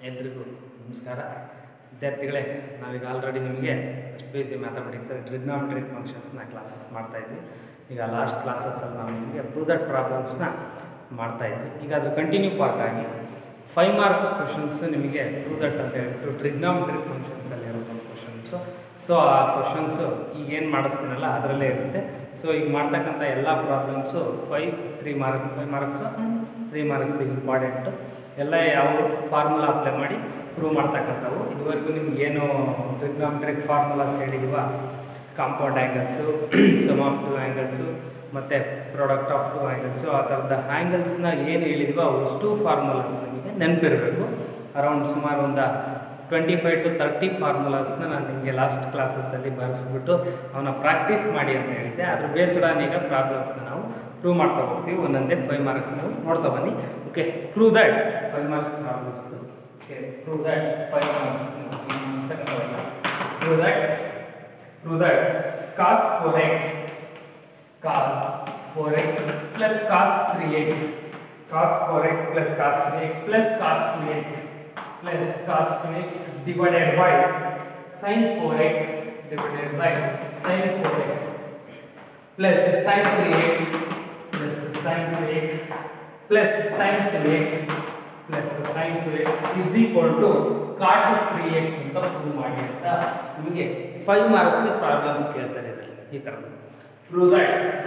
ಎಲ್ರಿಗೂ ನಮಸ್ಕಾರ ವಿದ್ಯಾರ್ಥಿಗಳೇ ನಾವೀಗ ಆಲ್ರೆಡಿ ನಿಮಗೆ ಫಸ್ಟ್ ಪಿ ಯು ಸಿ ಮ್ಯಾಥಮೆಟಿಕ್ಸಲ್ಲಿ ಟ್ರಿಗ್ನಾಮೆಟ್ರಿಕ್ ಫಂಕ್ಷನ್ಸ್ನ ಕ್ಲಾಸಸ್ ಮಾಡ್ತಾ ಇದ್ವಿ ಈಗ ಲಾಸ್ಟ್ ಕ್ಲಾಸಸ್ಸಲ್ಲಿ ನಾವು ನಿಮಗೆ ಪ್ರೂದಟ್ ಪ್ರಾಬ್ಲಮ್ಸ್ನ ಮಾಡ್ತಾ ಇದ್ವಿ ಈಗ ಅದು ಕಂಟಿನ್ಯೂ ಪಾರ್ಟ್ ಆಗಿ ಫೈವ್ ಮಾರ್ಕ್ಸ್ ಕ್ವಶನ್ಸ್ ನಿಮಗೆ ಪ್ರೂದಟ್ ಅಂತ ಹೇಳ್ಬಿಟ್ಟು ಟ್ರಿಗ್ನಾಮೆಟ್ರಿಕ್ ಫಂಕ್ಷನ್ಸಲ್ಲಿ ಇರೋ ಕ್ವಶನ್ಸು ಸೊ ಆ ಕ್ವಶನ್ಸು ಈಗ ಏನು ಮಾಡಿಸ್ತೀನಲ್ಲ ಅದರಲ್ಲೇ ಇರುತ್ತೆ ಸೊ ಈಗ ಮಾಡ್ತಕ್ಕಂಥ ಎಲ್ಲ problems five three mark five marks three marks important ಎಲ್ಲ ಯಾವ ಫಾರ್ಮುಲಾ ಅಪ್ಲೈ ಮಾಡಿ ಪ್ರೂವ್ ಮಾಡ್ತಕ್ಕಂಥವು ಇದುವರೆಗೂ ನಿಮ್ಗೆ ಏನು ಟ್ರಿಗ್ನಾಮೆಟ್ರಿಕ್ ಫಾರ್ಮುಲಾಸ್ ಹೇಳಿದೀವ compound angles sum of two angles ಮತ್ತು ಪ್ರಾಡಕ್ಟ್ ಆಫ್ ಟು ಆ್ಯಂಗಲ್ಸು ಆ ಥರದ ಆ್ಯಂಗಲ್ಸ್ನ ಏನು ಹೇಳಿದೀವ ಅಷ್ಟು ಫಾರ್ಮುಲಾಸ್ ನಿಮಗೆ ನೆನಪಿರಬೇಕು ಅರೌಂಡ್ ಸುಮಾರು ಒಂದು ಟ್ವೆಂಟಿ ಫೈವ್ ಟು ತರ್ಟಿ ಫಾರ್ಮುಲಾಸ್ನ ನಾನು ನಿಮಗೆ ಲಾಸ್ಟ್ ಕ್ಲಾಸಸ್ಸಲ್ಲಿ ಬರೆಸ್ಬಿಟ್ಟು ಅವನ್ನ ಪ್ರಾಕ್ಟೀಸ್ ಮಾಡಿ ಅಂತ ಹೇಳಿದ್ದೆ ಅದ್ರ ಬೇಸ್ಡ್ ಆನ್ ಈಗ ಪ್ರಾಬ್ಲಮ್ಸ್ನ ನಾವು ಪ್ರೂವ್ ಮಾಡ್ತಾ ಹೋಗ್ತೀವಿ ಒಂದೊಂದೇ ಫೈವ್ ಮಾರ್ಕ್ಸ್ ನಾವು ನೋಡ್ತಾ ಬನ್ನಿ okay prove that five marks problems okay prove that five marks prove that prove that cos four x cos 4x plus cos 3x cos 4x plus cos 3x plus cos 2x plus cos 2x divided by sin 4x divided by sin 4x plus sin 3x plus sin 3x plus sin 2x plus sin 2x is equal to cot 3x ಅಂತ prove ಮಾಡಿ ಅಂತ ನಿಮಗೆ five marks problems ಕೇಳ್ತಾರೆ ಇದರಲ್ಲಿ ಈ ಥರದ್ದು prove that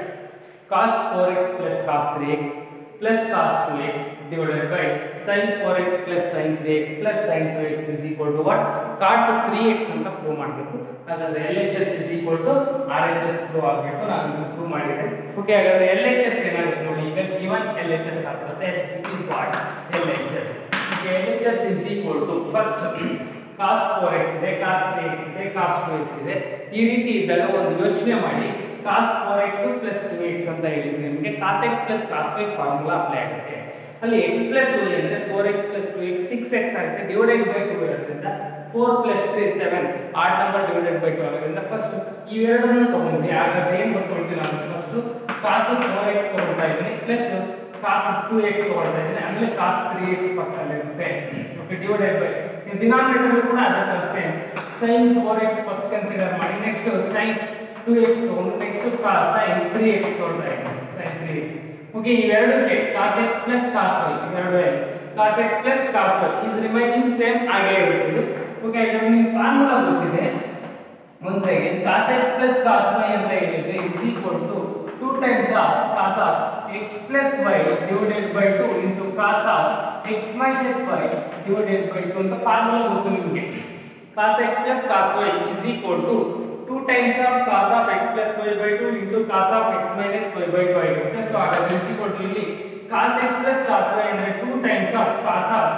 cos 4x plus cos 3x plus cos 2x divided by sin 4x plus sin 3x plus sin 2x is equal to what cot 3x ಅಂತ prove ಮಾಡಬೇಕು ಹಾಗಾದ್ರೆ L H S is equal to R H S prove ಆಗಬೇಕು ನಾನು ಇದನ್ನು prove ಮಾಡಿದೆ okay ಹಾಗಾದ್ರೆ L H S ಏನಾಗುತ್ತೆ ನೋಡಿ ಈಗ ಗಿವನ್ ಎಲ್ ಎಚ್ ಎಸ್ ಆಗ್ತದೆ it is what L H S L H S is equal to first cos four x ಇದೆ ಕಾಸ್ ತ್ರೀ ಎಕ್ಸ್ ಇದೆ ಕಾಸ್ ಟು ಎಕ್ಸ್ ಇದೆ ಈ ರೀತಿ ಇದ್ದಾಗ ಒಂದು ಯೋಚನೆ ಮಾಡಿ cos four x plus two x ಅಂತ ಹೇಳಿದ್ರೆ ನಿಮಗೆ cos x plus cos y formula apply ಆಗುತ್ತೆ ಅಲ್ಲಿ ಎಕ್ಸ್ ಪ್ಲಸ್ ವೈ ಅಂದರೆ four x plus two x six x ಆಗುತ್ತೆ ಡಿವೈಡೆಡ್ ಬೈ ಟು ಇರೋದ್ರಿಂದ four plus three seven odd number divided by two ಆಗೋದ್ರಿಂದ first ಇವೆರಡನ್ನ ತಗೊಂಡ್ವಿ ಹಾಗಾದ್ರೆ ಏನು ಬರ್ಕೊಳ್ತೀನಿ ನಾನು ಫಸ್ಟು ಕಾಸ್ ಫೋರ್ ಎಕ್ಸ್ ತಗೊಳ್ತಾ ಇದ್ದೀನಿ ಪ್ಲಸ್ ಕಾಸ್ ಟು ಎಕ್ಸ್ ತಗೊಳ್ತಾ ಇದ್ದೀನಿ ಆಮೇಲೆ ಕಾಸ್ ತ್ರೀ ಎಕ್ಸ್ ಪಕ್ಕದಲ್ಲಿರುತ್ತೆ ಓಕೆ ಡಿವೈಡೆಡ್ ಬೈ ಡಿನಾಮಿನೇಟರ್ ಕೂಡ ಅದೇ ಥರ same sine four x first consider ಮಾಡಿ ನೆಕ್ಸ್ಟ್ ಸೈನ್ ಟು ಎಕ್ಸ್ ತಗೊಂಡು ನೆಕ್ಸ್ಟ್ ಸೈನ್ ತ್ರೀ ಎಕ್ಸ್ ತಗೊಳ್ತಾ ಇದ್ದೀನಿ ಸೈನ್ ತ್ರೀ ಎಕ್ಸ್ ಓಕೆ ಇವೆರಡಕ್ಕೆ cos x plus cos y ಇವೆರಡು cos x plus cos y is remaining same ಆಗೇ ಇರುತ್ತೆ ಇದು okay ಈಗ ನಿಮ್ಗೆ ಫಾರ್ಮುಲಾ ಗೊತ್ತಿದೆ ಒಂದು second cos x plus cos y ಅಂತ ಹೇಳಿದ್ರೆ is equal to two times of cos of x plus y divided by two into cos of x minus y divided by two ಅಂತ formula ಗೊತ್ತು ನಿಮಗೆ cos x plus cos y is equal to two times of cos of x plus y by two into cos of x minus y by two ಆಗಿರುತ್ತೆ so ಹಾಗಾದ್ರೆ is equal to ಇಲ್ಲಿ cos x plus cos y ಅಂದ್ರೆ two times of cos of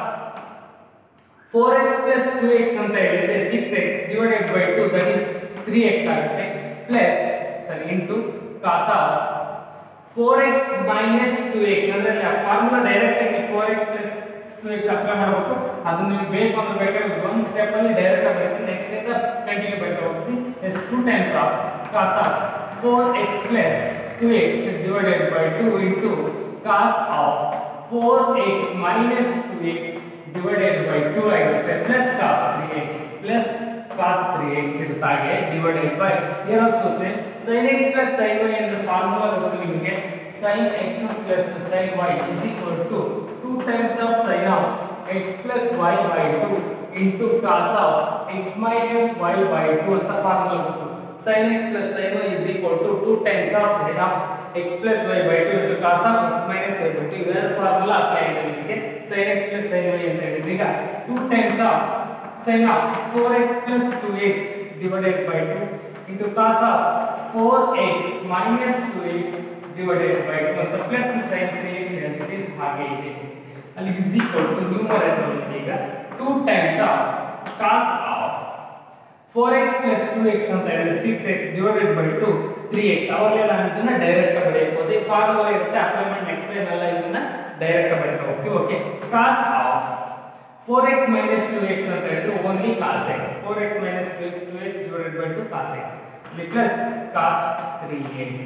four x plus two x ಅಂತ ಹೇಳಿದ್ರೆ six x divided by two that is three x ಆಗುತ್ತೆ plus ಸರಿ into cos of four x minus two x ಅಂದ್ರೆ formula direct ಆಗಿ four x plus two x apply ಮಾಡಬೇಕು ಅದನ್ನ ನೀವು ಬೇಕು ಅಂದ್ರೆ ಬೇಕಾದ್ರೆ ಒಂದು ಸ್ಟೆಪ್ ಅಲ್ಲಿ ಡೈರೆಕ್ಟ್ ಆಗಿ ಬರುತ್ತೆ ನೆಕ್ಸ್ಟ್ ಇಂದ ಕಂಟಿನ್ಯೂ ಬರ್ತಾ ಹೋಗ್ತೀನಿ yes two times of cos of four x plus two x divided by two into cos of four x minus two x divided by two ಆಗಿರುತ್ತೆ plus cos three x plus cos three x ಇರುತ್ತೆ ಹಾಗೆ divided by here also same sine x plus sign y ಅಂದ್ರೆ formula ಗೊತ್ತು ನಿಮಗೆ sine x plus sign y is equal to two times of sine of x plus y by two into cos of x minus y by two ಅಂತ formula ಗೊತ್ತು sin x plus sin y is equal to 2 times of sin of x plus y by 2 into cos of x minus y by 2 ಇವೆರಡು formula apply ಆಗಿದೆ ನಿಮಗೆ sin x plus sin y ಅಂತ ಹೇಳಿದ್ರೆ ಈಗ 2 times of sin of 4x plus 2x divided by 2 into cos of 4x minus 2x divided by 2 ಅಂತ plus sin 3x as it is ಹಾಗೆ ಇದೆ ಅಲ್ಲಿ is equal to ನ್ಯೂಮರೇಟರ್ ಈಗ 2 times of cos of 4x plus 2x ಅಂತ ಹೇಳಿದ್ರೆ 6x divided by 2 3x ಅವಾಗಲೇ ನಾನು ಇದನ್ನ ಡೈರೆಕ್ಟ್ ಆಗಿ ಬರೆಯಬಹುದು ಫಾರ್ಮುಲಾ ಇರುತ್ತೆ ಅಪ್ಲೈ ಮಾಡಿ ನೆಕ್ಸ್ಟ್ ಟೈಮ್ ಎಲ್ಲ ಇದನ್ನ ಡೈರೆಕ್ಟ್ ಆಗಿ ಬರೀತಾ ಹೋಗ್ತೀವಿ okay cos of 4x minus 2x ಅಂತ ಹೇಳಿದ್ರೆ only cos x 4x minus 2x 2x divided by 2 cos x ಇಲ್ಲಿ plus cos 3x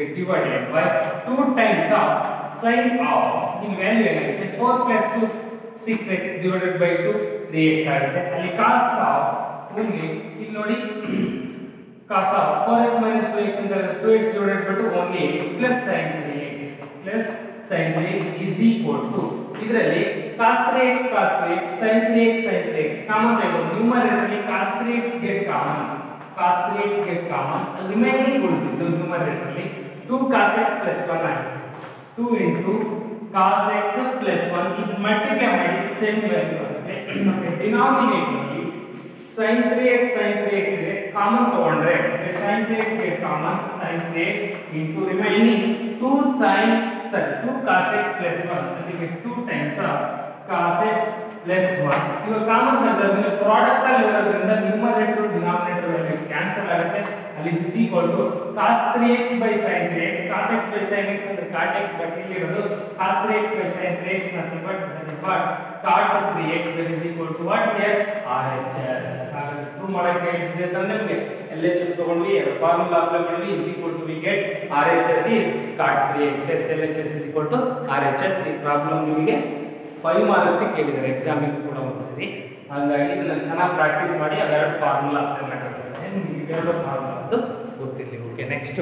divided by 2 times of sin of in value ಏನಾಗುತ್ತೆ 4 plus 2 six x divided by two three x ಆಗುತ್ತೆ ಅಲ್ಲಿ cos of only ಇಲ್ಲಿ ನೋಡಿ cos of four x minus two x ಅಂತ two x divided by two only x plus sign three x plus sign three x is equal to ಇದರಲ್ಲಿ cos three x cos three x sine three x sine three x common ತಗೊಂಡು ನ್ಯೂಮರೇಟರ್ಲಿ cos three x get common ಕಾಸ್ three x get common remaining ಉಳಿದಿದ್ದು ನ್ಯೂಮರೇಟರ್ಲಿ two cos x plus one ಆಗುತ್ತೆ two into cos x plus one ಇದು multiply ಮಾಡಿ same value ಆಗುತ್ತೆ ನಮಗೆ ಡಿನಾಮಿನೇಟರ್ಲಿ sine three x sine three x ಇದೆ ಕಾಮನ್ ತಗೊಂಡ್ರೆ ಸೈನ್ ತ್ರೀ ಎಕ್ಸ್ ಗೆ common sine three x into remaining two sine ಸರಿ two cos x plus one ಅದಕ್ಕೆ two times of cos x plus one ಇವಾಗ common ತಂದ್ರೆ product ಅಲ್ಲಿ ಇರೋದ್ರಿಂದ numerator denominator value cancel ಆಗುತ್ತೆ ಅಲ್ಲಿ is equal to cos three x by sine three x cos x by sine x ಅಂದ್ರೆ cot x but ಇಲ್ಲಿ ಇರೋದು cos three x by sine three x nothing but that is what cot three x that is equal to what here R H S ಹಾಗಾಗಿ prove ಮಾಡಕ್ಕೆ ಹೇಳಿದ್ರೆ ಅಂದ್ರೆ ನಮಗೆ L H S ತಗೊಂಡ್ವಿ formula apply ಮಾಡಿದ್ವಿ is equal to we get R H S is cot three x yes L H S is equal to R H S ಈ problem ನಿಮಗೆ five marks ಕೇಳಿದ್ದಾರೆ ಎಕ್ಸಾಮಿಗೆ ಕೂಡ ಒಂದ್ಸರಿ ಹಾಗಾಗಿ ಇದನ್ನ ಚೆನ್ನಾಗಿ ಪ್ರಾಕ್ಟೀಸ್ ಮಾಡಿ ಅವೆರಡು ಫಾರ್ಮುಲಾ ಅಪ್ಲೈ ಮಾಡಿದ್ರೆ ಸರಿ ನಿಮಗೆ ಇವೆರಡು ಫಾರ್ಮುಲಾ ಅಂತ ಗೊತ್ತಿರಲಿ okay next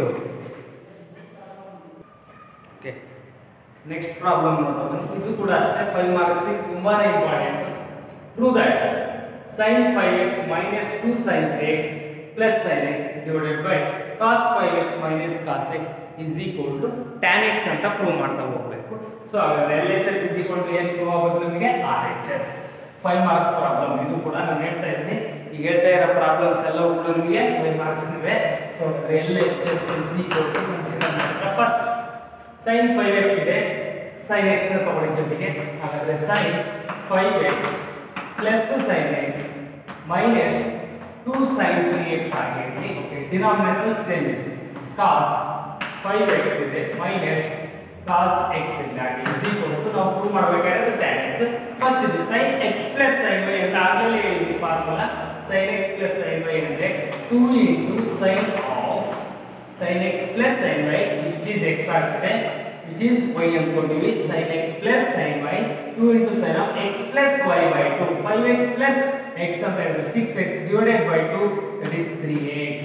okay next problem ನೋಡೋಣ ಇದು ಕೂಡ ಅಷ್ಟೇ ಫೈವ್ ಮಾರ್ಕ್ಸ್ ತುಂಬಾ important prove that sine five x minus two sine three x plus sign x divided by cos five x minus cos x is equal to tan x ಅಂತ prove ಮಾಡ್ತಾ ಹೋಗ್ಬೇಕು so ಹಾಗಾದ್ರೆ L H S is equal to ಏನು prove ಆಗೋದು ನಿಮಗೆ R H S five marks problem ಇದು ಕೂಡ ನಾನು ಹೇಳ್ತಾ ಇದ್ದೀನಿ ಈಗ ಹೇಳ್ತಾ ಇರೋ ಪ್ರಾಬ್ಲಮ್ಸ್ ಎಲ್ಲವೂ ಕೂಡ ನಿಮಗೆ ಫೈವ್ ಮಾರ್ಕ್ಸ್ ಇವೆ so L H S is equal to consider ಮಾಡಿದ್ರೆ ಫಸ್ಟ್ ಸೈನ್ ಫೈವ್ ಎಕ್ಸ್ ಇದೆ ಸೈನ್ ಎಕ್ಸ್ ನ ತಗೊಳ್ಳಿ ಜೊತೆಗೆ ಹಾಗಾದ್ರೆ sine five x plus sign x minus two sine three x ಆಗಿರಲಿ ಓಕೆ ಡಿನಾಮಿನೇಟರ್ ಸೇಮ್ ಇದೆ ಕಾಸ್ ಫೈವ್ ಎಕ್ಸ್ ಇದೆ minus cos x ಇದೆ ಹಾಗೆ ಇಸ್ ಈಕ್ವಲ್ ಟು ನಾವು ಪ್ರೂವ್ ಮಾಡಬೇಕಾದ್ರೆ ಟ್ಯಾನ್ ಎಕ್ಸ್ ಫಸ್ಟ್ ಇದು sine x plus sign y ಅಂತ ಆಗಲೇ ಹೇಳಿದ್ವಿ formula sign x plus sign y ಅಂದ್ರೆ two into sign of sin x plus sin y which is x ಆಗುತ್ತೆ which is y ಅನ್ಕೊಂಡಿವಿ sin x plus sin y 2 into sin of x plus y by 2 5x plus x ಅಂತ ಹೇಳಿದ್ರೆ 6x divided by 2 that is 3x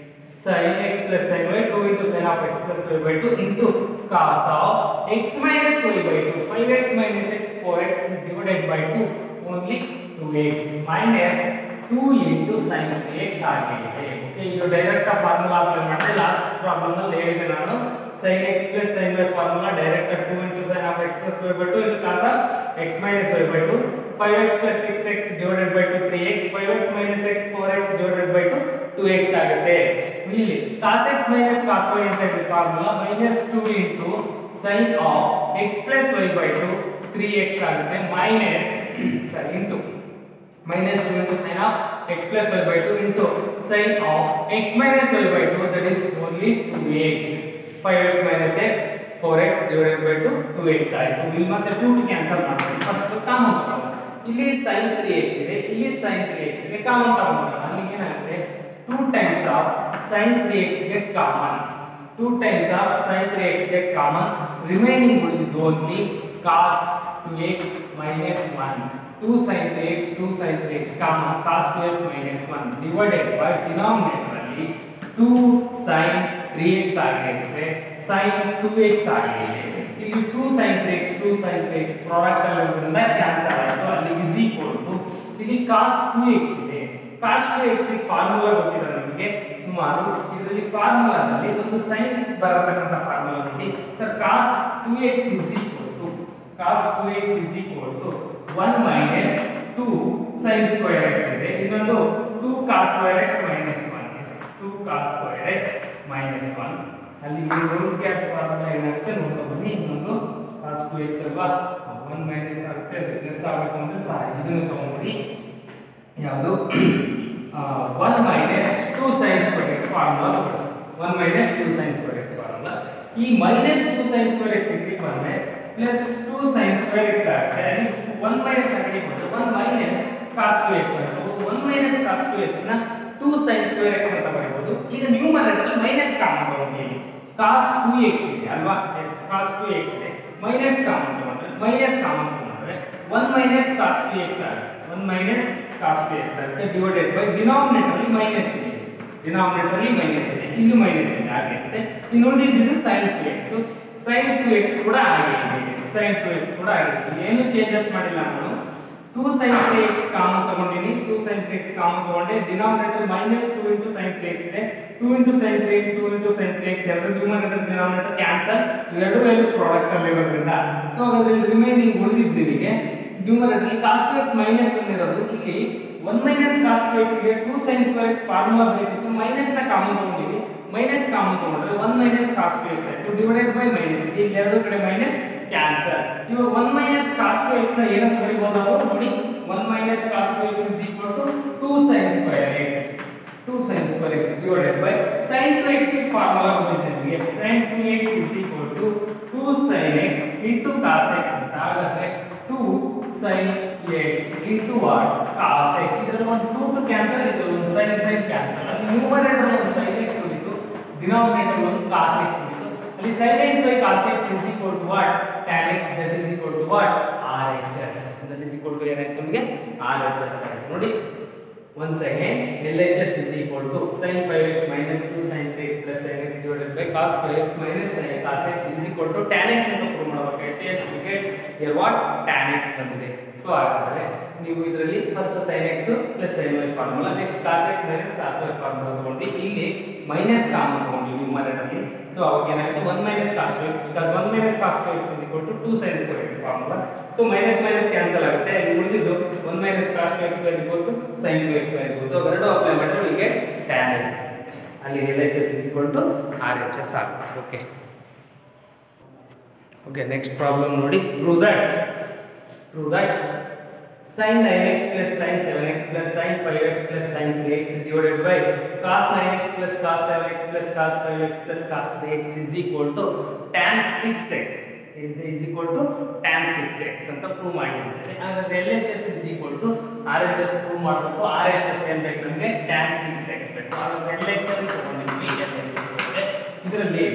sin x plus sin y 2 into sin of x plus y by 2 into cos of x minus y by 2 5x minus x 4x divided by 2 only 2x minus 2 into sin 3x ಆಗಿದೆ okay ಇದು direct formula apply ಮಾಡಿದ್ರೆ last problem ಅಲ್ಲಿ ಹೇಳಿದೆ ನಾನು sin x plus sin y formula direct 2 into sin of x plus y by 2 into cos of x minus y by 2 5x plus 6x divided by 2 3x 5x minus x 4x divided by 2 2x ಆಗುತ್ತೆ ಇಲ್ಲಿ cos x minus cos y ಅಂತ ಇದೆ formula minus 2 into sin of x plus y by 2 3x ಆಗುತ್ತೆ minus sorry into minus 2 into sin of x plus y by 2 into sin of x minus y by 2 that is only 2x 5x minus x 4x divided by 2 2x ಆಯಿತು ಇಲ್ಲಿ ಮತ್ತೆ 2 cancel ಮಾಡ್ತೀವಿ first common ತಗೊಳ್ಳೋಣ ಇಲ್ಲಿ sin 3x ಇದೆ ಇಲ್ಲಿ sin 3x ಇದೆ common ತಗೊಳ್ಳೋಣ ಅಲ್ಲಿ ಏನಾಗುತ್ತೆ 2 ಟೈಮ್ಸ್ ಆಫ್ sin 3x ಗೆ common 2 times of sin 3x ಗೆ ಕಾಮನ್ ರಿಮೈನಿಂಗ್ ಉಳಿದಿದ್ದು only cos 2x minus 1 2 sin 3x 2 sin 3x comma cos 2x minus 1 divided by denominator ಅಲ್ಲಿ 2 sin 3x ಆಗಿರುತ್ತೆ sin 2x ಆಗಿದೆ ಇಲ್ಲಿ 2 sin 3x 2 sin 3x product ಅಲ್ಲಿ ಇರೋದ್ರಿಂದ cancel ಆಯಿತು ಅಲ್ಲಿ ಇಸ್ ಈಕ್ವಲ್ ಟು ಇಲ್ಲಿ cos 2x ಇದೆ cos 2x ಫಾರ್ಮುಲಾ ಗೊತ್ತಿದೆ ನಿಮಗೆ ಸುಮಾರು ಇದರಲ್ಲಿ ಫಾರ್ಮುಲಾದಲ್ಲಿ ಒಂದು ಸೈನ್ ಬರತಕ್ಕಂಥ ಫಾರ್ಮುಲಾ ನೋಡಿ sir cos 2x is equal to cos 2x is equal to 1 minus 2 sin square x ಇದೆ ಇನ್ನೊಂದು 2 cos square x minus 1 is 2 cos square x minus 1 ಅಲ್ಲಿ ಈ ರೂಟ್ ಕ್ಯಾಪ್ ಫಾರ್ಮುಲಾ ಏನಾಗುತ್ತೆ ನೋಡ್ತಾ ಬನ್ನಿ ಇನ್ನೊಂದು cos 2x ಅಲ್ವಾ 1 ಮೈನಸ್ ಆಗುತ್ತೆ ಅದು ಪ್ಲಸ್ ಆಗಬೇಕು ಅಂದ್ರೆ ಸಾರಿ ಇದನ್ನು ತಗೊಂಡ್ರಿ ಯಾವುದು one minus two sines square x formula one minus two sines square x formula ಈ minus two sines square x ಇಲ್ಲಿ ಬಂದ್ರೆ plus two sines square x ಆಗುತ್ತೆ ಅಲ್ಲಿ ಒನ್ ಮೈನಸ್ ಆಗಲಿ ಬಂದ್ರೆ one minus cos two x ಅಂತ one minus cos two x ನ two sines square x ಅಂತ ಬರೀಬಹುದು ಈಗ ನ್ಯೂಮರೇಟರ್ ಮೈನಸ್ ಕಾಮನ್ ತಗೊಂಡಿದ್ದೀವಿ ಕಾಸ್ ಟು ಎಕ್ಸ್ ಇದೆ ಅಲ್ವಾ ಎಸ್ ಕಾಸ್ ಟು ಎಕ್ಸ್ ಇದೆ ಮೈನಸ್ ಕಾಮನ್ ತಗೊಂಡ್ರೆ ಮೈನಸ್ ಕಾಮನ್ ತಗೊಂಡ್ರೆ one minus cos two x ಆಗುತ್ತೆ one minus cos two x ಆಗುತ್ತೆ ಡಿವೈಡೆಡ್ ಬೈ ಡಿನಾಮಿನೇಟರ್ ಮೈನಸ್ ಇದೆ ಡಿನಾಮಿನೇಟರ್ ಮೈನಸ್ ಇದೆ ಇಲ್ಲಿ ಮೈನಸ್ ಇದೆ ಆಗುತ್ತೆ ಇನ್ನು ಉಳಿದಿದ್ದು sine two x sine two x ಕೂಡ ಹಾಗೆ ಇದೆ ಸೈನ್ ಟು ಎಕ್ಸ್ ಕೂಡ ಹಾಗೆ ಇದೆ ಏನು ಚೇಂಜಸ್ ಮಾಡಿಲ್ಲ ನಾನು two sine three x common ತಗೊಂಡಿನಿ two sine three x common ತಗೊಂಡೆ denominator minus two into sine three x ಇದೆ two into sine three x two into sine three x ಎರಡು ನ್ಯೂಮರೇಟರ್ ಡಿನಾಮಿನೇಟರ್ ಕ್ಯಾನ್ಸಲ್ ಇವೆರಡು value product ಅಲ್ಲಿ ಇರೋದ್ರಿಂದ so ಹಾಗಾದ್ರೆ remaining ಉಳಿದಿದ್ದು ನಿಮಗೆ numerator cos two x minus ಇರೋದು ಇಲ್ಲಿ one minus cos two x ಗೆ two sign square x formula ಬೇಕು ಸೊ ಮೈನಸ್ ನ ಕಾಮನ್ ತಗೊಂಡಿವಿ ಮೈನಸ್ ಕಾಮನ್ ತಗೊಂಡ್ರೆ one minus cos two x ಆಯ್ತು ಡಿವೈಡೆಡ್ ಬೈ ಮೈನಸ್ ಇದೆ ಇಲ್ಲಿ ಎರಡು ಕಡೆ ಮೈನಸ್ ಕ್ಯಾನ್ಸಲ್ ಇವಾಗ one minus cos two x ನ ಏನಂತ ಬರೀಬಹುದು ನಾವು ನೋಡಿ one minus cos two x is equal to two sign square x two sign square x divided by sine two x formula ಗೊತ್ತಿದೆ ನಿಮಗೆ sine two x is equal to two sign x into cos x ಅಂತ ಹಾಗಾದ್ರೆ two sine x into what cos x ಇದರಲ್ಲಿ ಒಂದು two two cancel ಇದು ಒಂದು sine sine cancel ಅಲ್ಲಿ numerator ಒಂದು ಸೈನ್ ಎಕ್ಸ್ ಉಳಿತು ಡಿನಾಮಿನೇಟರ್ ಒಂದು ಕಾಸ್ ಎಕ್ಸ್ ಉಳಿತು ಅಲ್ಲಿ sin x by cos x is equal to what tan x that is equal to what RHS that is equal to ಏನಾಯ್ತು ನಿಮಗೆ RHS ಆಯ್ತು ನೋಡಿ once again LHS is equal to sin 5x minus 2 sin 3x plus sin x divided by cos 5x minus sin cos x is equal to tan x ಅಂತ prove ಮಾಡಬೇಕು at least we get here what tan x ಬಂದಿದೆ so ಹಾಗಾದ್ರೆ ನೀವು ಇದರಲ್ಲಿ first sin x plus sin y formula next cos x minus cos y formula ತಗೊಂಡು ಇಲ್ಲಿ minus common ತಗೊಂಡಿವಿ ನ್ಯೂಮರೇಟರ್ಲಿ ಸೊ ಅವಾಗ ಏನಾಗುತ್ತೆ 1 minus cos 2x because 1 minus cos 2x is equal to 2 sin square x formula so minus minus cancel ಆಗುತ್ತೆ ಇಲ್ಲಿ ಉಳಿದಿದ್ದು 1 minus cos 2x by equal to sin 2x by equal to ಅವೆರಡು apply ಮಾಡಿದ್ರೆ ನಿಮಗೆ tan x ಅಲ್ಲಿ LHS is equal to RHS ಆಗುತ್ತೆ okay okay next problem ನೋಡಿ prove that prove that sin 9x plus sin 7x plus sin 5x plus sin 3x divided by cos 9x plus cos 7x plus cos 5x plus cos 3x is equal to tan 6x ಇದು is equal to tan 6x ಅಂತ prove ಮಾಡಿರ್ತಾರೆ ಹಾಗಾದ್ರೆ LHS is equal to RHS prove ಮಾಡಬೇಕು RHS ಏನ್ ಬೇಕು ನಮಗೆ tan 6x ಬೇಕು ಹಾಗಾದ್ರೆ LHS ತಗೊಂಡಿದ್ವಿ LHS ಬಂದ್ರೆ ಇದರಲ್ಲಿ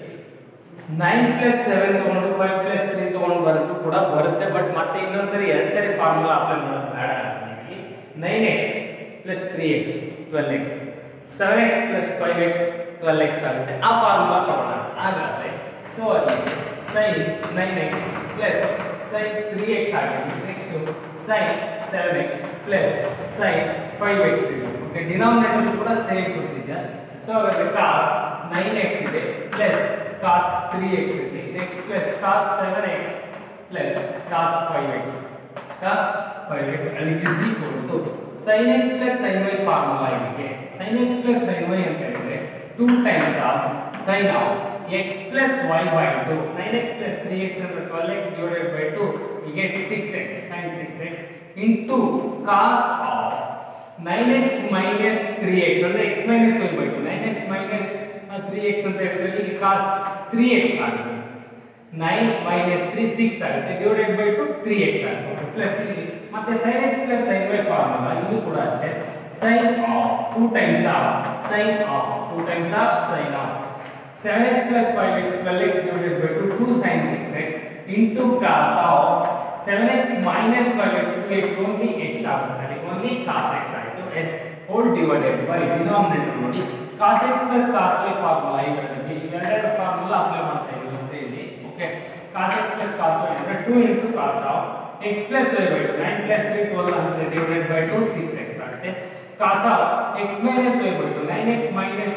ನೈನ್ ಪ್ಲಸ್ ಸೆವೆನ್ ತಗೊಂಡು ಫೈವ್ ಪ್ಲಸ್ ತ್ರೀ ತಗೊಂಡು ಬರೆದ್ರು ಕೂಡ ಬರುತ್ತೆ ಬಟ್ ಮತ್ತೆ ಇನ್ನೊಂದ್ಸರಿ ಎರಡು ಸರಿ ಫಾರ್ಮುಲಾ ಅಪ್ಲೈ ಮಾಡೋದು ಬೇಡ nine x plus three x twelve x seven x plus five x twelve x ಆಗುತ್ತೆ ಆ ಫಾರ್ಮುಲಾ ತಗೊಳ್ಳೋಣ ಹಾಗಾದ್ರೆ ಸೊ ಅಲ್ಲಿ sine nine x plus sign three x ಆಗುತ್ತೆ next sine seven x plus sign five x ಇದೆ okay denominator ಕೂಡ same procedure so ಹಾಗಾದ್ರೆ cos nine x ಇದೆ ಪ್ಲಸ್ cos 3x ಇದೆ next plus cos 7x plus cos 5x cos 5x ಅಲ್ಲಿ is equal to sin x plus sin y formula ಇದಕ್ಕೆ sin x plus sin y ಅಂತ ಹೇಳಿದ್ರೆ 2 times of sin of x plus y by 2 9x plus 3x ಅಂದ್ರೆ 12x divided by 2 we get 6x sin 6x into cos of 9x minus 3x ಅಂದ್ರೆ x minus y by 2 9x minus 3x ಅಂತ ಹೇಳಿದ್ರೆ ಇಲ್ಲಿ cos 3x ಆಗುತ್ತೆ 9 minus 3 6 ಆಗುತ್ತೆ divided by 2 3x ಆಗುತ್ತೆ plus ಇಲ್ಲಿ ಮತ್ತೆ sin x plus sin y formula ಇದು ಕೂಡ ಅಷ್ಟೇ sin of 2 times of sin of 2 times of sin of 7x plus 5x 12x divided by 2 2 sin 6x into cos of 7x minus 5x 2x only x ಆಗುತ್ತೆ only cos x ಆಯಿತು s whole divided by denominator ನೋಡಿ cos x plus cos y formula ಇವೆರಡಕ್ಕೆ ಇವೆರಡು formula apply ಮಾಡ್ತಾ ಇದೀವಿ ಅಷ್ಟೇ ಇಲ್ಲಿ okay cos x plus cos y ಅಂದ್ರೆ 2 into cos of x plus y by 2 9 plus 3 12 ಅಂದ್ರೆ divided by 2 6x ಆಗುತ್ತೆ cos of x minus y by 2 9x minus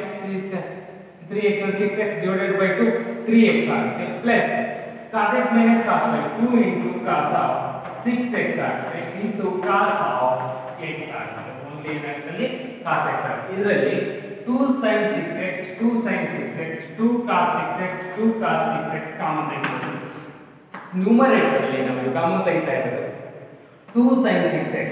3x and 6x divided by 2 3x ಆಗುತ್ತೆ plus cos x minus cos y 2 into cos of 6x ಆಗುತ್ತೆ into cos of x ಆಗುತ್ತೆ only ಏನಾಗುತ್ತೆ cos x ಆಗುತ್ತೆ ಇದರಲ್ಲಿ 2 sin 6x 2 sin 6x 2 cos 6x 2 cos 6x common ತೆಗೆದುಕೊಂಡು numerator ಅಲ್ಲಿ ನಾವು common ತೆಗಿತಾ ಇರೋದು 2 sin 6x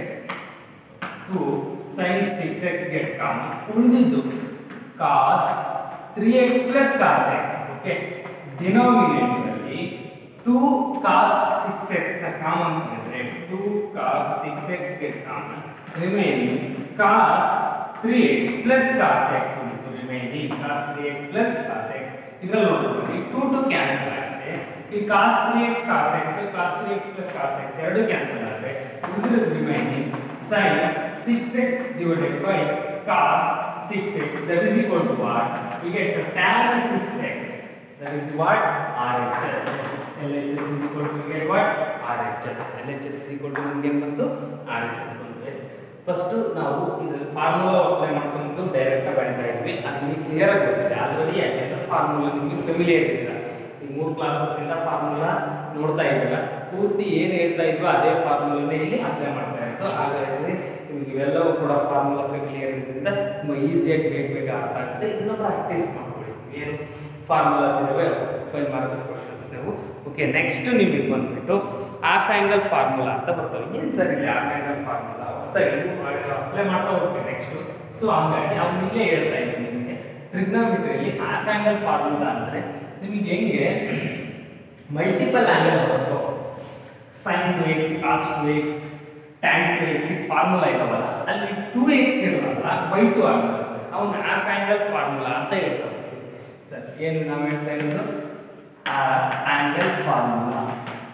2 sin 6x get common ಉಳಿದಿದ್ದು cos 3x plus cos x okay denominator ಅಲ್ಲಿ 2 cos 6x ನ ಕಾಮನ್ ತೆಗೆದ್ರೆ 2 cos 6x get common remaining cos 3x plus cos x ಉಳಿತು remaining cos 3x plus cos x ಇದರಲ್ಲಿ ನೋಡ್ಕೊಳ್ಳಿ 2 to cancel ಆಗುತ್ತೆ ಈ cos three x cos x cos three x plus cos x ಎರಡು cancel ಆದರೆ ಉಳಿದಿರೋದು remaining sin 6x divided by cos 6x that is equal to what? We get tan 6x that is what? RHS yes. LHS is equal to we get what? RHS LHS is equal to ನಮಗೆ ಬಂತು RHS ಬಂತು yes. First ನಾವು ಇದರಲ್ಲಿ formula apply ಮಾಡ್ಕೊಂಡು direct ಬರಿತಾ ಇದ್ವಿ ಅದು ನಿಮಗೆ ಕ್ಲಿಯರ್ ಆಗಿ ಗೊತ್ತಿದೆ ಆಲ್ರೆಡಿ ಯಾಕೆಂದ್ರೆ ಫಾರ್ಮುಲಾ ನಿಮಗೆ ಫೆಮಿಲಿಯರ್ ಇದ್ದೀರಾ ಈ ಮೂರು ಕ್ಲಾಸಸ್ ಇಂದ ಫಾರ್ಮುಲಾ ನೋಡ್ತಾ ಇದ್ದೀರಾ ಪೂರ್ತಿ ಏನು ಹೇಳ್ತಾ ಇದ್ವೋ ಅದೇ ಫಾರ್ಮುಲಾನೇ ಇಲ್ಲಿ ಅಪ್ಲೈ ಮಾಡ್ತಾ ಇತ್ತು ಹಾಗಾಗಿ ನಿಮಗೆ ಇವೆಲ್ಲವೂ ಕೂಡ ಫಾರ್ಮುಲಾ ಫೆಮಿಲಿಯರ್ ಇರೋದ್ರಿಂದ ತುಂಬ ಈಸಿಯಾಗಿ ಬೇಗ ಬೇಗ ಅರ್ಥ ಆಗುತ್ತೆ ಇದನ್ನ ಪ್ರಾಕ್ಟೀಸ್ ಮಾಡ್ಕೊಳ್ಳಿ ಏನು ಫಾರ್ಮುಲಾಸ್ ಇದಾವೆ ಫೈವ್ ಮಾರ್ಕ್ಸ್ ಕ್ವಶನ್ಸ್ ನೀವು ಓಕೆ ನೆಕ್ಸ್ಟ್ ನಿಮಗೆ ಬಂದ್ಬಿಟ್ಟು ಆಫ್ ಆ್ಯಂಗಲ್ ಫಾರ್ಮುಲಾ ಅಂತ ಬರ್ತವೆ ಏನು ಸರ್ ಇಲ್ಲಿ ಆಫ್ ಆ್ಯಂಗಲ್ ಫಾರ್ಮುಲಾ ಹೊಸದಾಗಿ ಅಪ್ಲೈ ಮಾಡ್ತಾ ಹೋಗ್ತೀವಿ ನೆಕ್ಸ್ಟ್ ಸೊ ಹಂಗಾಗಿ ಅವ್ನು ಇಲ್ಲೇ ಹೇಳ್ತಾ ಇದ್ದೀನಿ ನಿಮಗೆ ಟ್ರಿಗ್ನೋಮೆಟ್ರಿಯಲ್ಲಿ ಆಫ್ ಆ್ಯಂಗಲ್ ಫಾರ್ಮುಲಾ ಅಂದರೆ ನಿಮಗೆ ಹೆಂಗೆ ಮಲ್ಟಿಪಲ್ ಆ್ಯಂಗಲ್ ಬರುತ್ತೋ sine two x cos two x tan two x formula ಇದಾವಲ್ಲ ಅಲ್ಲಿ ಟೂ ಎಕ್ಸ್ ಇರಲ್ಲ ಬೈ ಟು ಆಗಿರುತ್ತೆ ಅವನ್ನ ಆಫ್ ಆ್ಯಂಗಲ್ ಫಾರ್ಮುಲಾ ಅಂತ ಹೇಳ್ತಾರೆ ಸರ್ ಏನು ನಾವು ಹೇಳ್ತಾ ಇರೋದು ಆಫ್ ಆ್ಯಂಗಲ್ ಫಾರ್ಮುಲಾ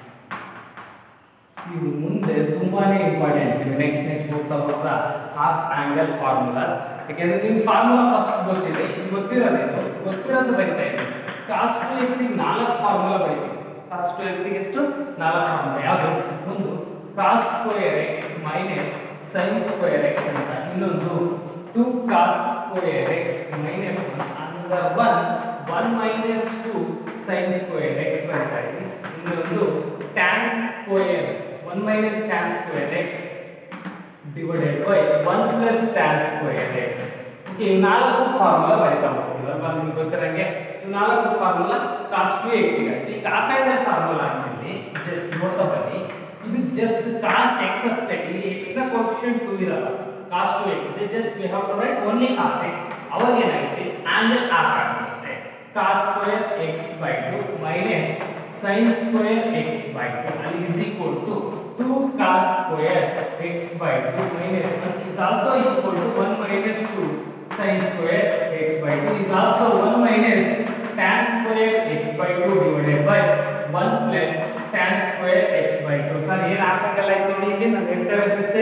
ಇವು ಮುಂದೆ ತುಂಬಾನೇ ಇಂಪಾರ್ಟೆಂಟ್ ನೆಕ್ಸ್ಟ್ ನೆಕ್ಸ್ಟ್ ಹೋಗ್ತಾ ಹೋಗ್ತಾ ಹಾಫ್ ಆಂಗಲ್ ಫಾರ್ಮುಲಾಸ್ ಯಾಕೆಂದ್ರೆ ನಿಮ್ಗೆ ಫಾರ್ಮುಲಾ ಫಸ್ಟ್ ಗೊತ್ತಿದೆ ಇದು ಗೊತ್ತಿರೋದೇನು ಗೊತ್ತಿರೋದು ಬರಿತಾ ಇದೆ ಕಾಸ್ ಟು ಎಕ್ಸಿಗೆ ನಾಲ್ಕು ಫಾರ್ಮುಲಾ ಬರೀತೀವಿ ಕಾಸ್ ಟು ಎಕ್ಸಿಗೆ ಎಷ್ಟು ನಾಲ್ಕು ಫಾರ್ಮುಲಾ ಯಾವುದು ಒಂದು cos square x minus sine square x ಅಂತ ಇನ್ನೊಂದು two cos square x minus one under one one minus two sine square x ಬರ್ತಾ ಇದೆ ಇನ್ನೊಂದು tan square one minus tan square x divided by one plus tan square x okay ಈ ನಾಲ್ಕು formula ಬರಿತಾ ಹೋಗ್ತೀವಿ ಅಲ್ವಾ ನಿಮ್ಗೆ ಗೊತ್ತಿರಂಗೆ ಈ ನಾಲ್ಕು ಫಾರ್ಮುಲಾ ಕಾಸ್ ಟು ಎಕ್ಸ್ ಆಯ್ತು ಈಗ ಆಫ್ ಆ್ಯಂಗಲ್ ಫಾರ್ಮುಲಾ ಅಂದಲ್ಲಿ ಜಸ್ಟ್ ನೋಡ್ತಾ ಬನ್ನಿ ಇದು ಜಸ್ಟ್ ಕಾಸ್ ಎಕ್ಸ್ ಅಷ್ಟೇ ಇಲ್ಲಿ ಎಕ್ಸ್ ನ ಕೋಫಿಷಿಯಂಟ್ ಟು ಇರಲ್ಲ ಕಾಸ್ ಟು ಎಕ್ಸ್ ಇದೆ just we have to write only cos x ಅವಾಗ ಏನಾಗುತ್ತೆ ಆಂಗಲ್ ಆಫ್ ಆಗಿರುತ್ತೆ cos square x by two minus sine square x by two ಅಲ್ಲಿ is equal to two cos square x by two minus one is also equal to one minus two sine square x by two is also one minus tan square x by two divided by one plus tan square x by two sir ಏನು ಆಫ್ರಿಕಲ್ ಆಯ್ತು ನೋಡಿ ಇಲ್ಲಿ ನಾನು ಹೇಳ್ತಾ ಇರೋದಷ್ಟೇ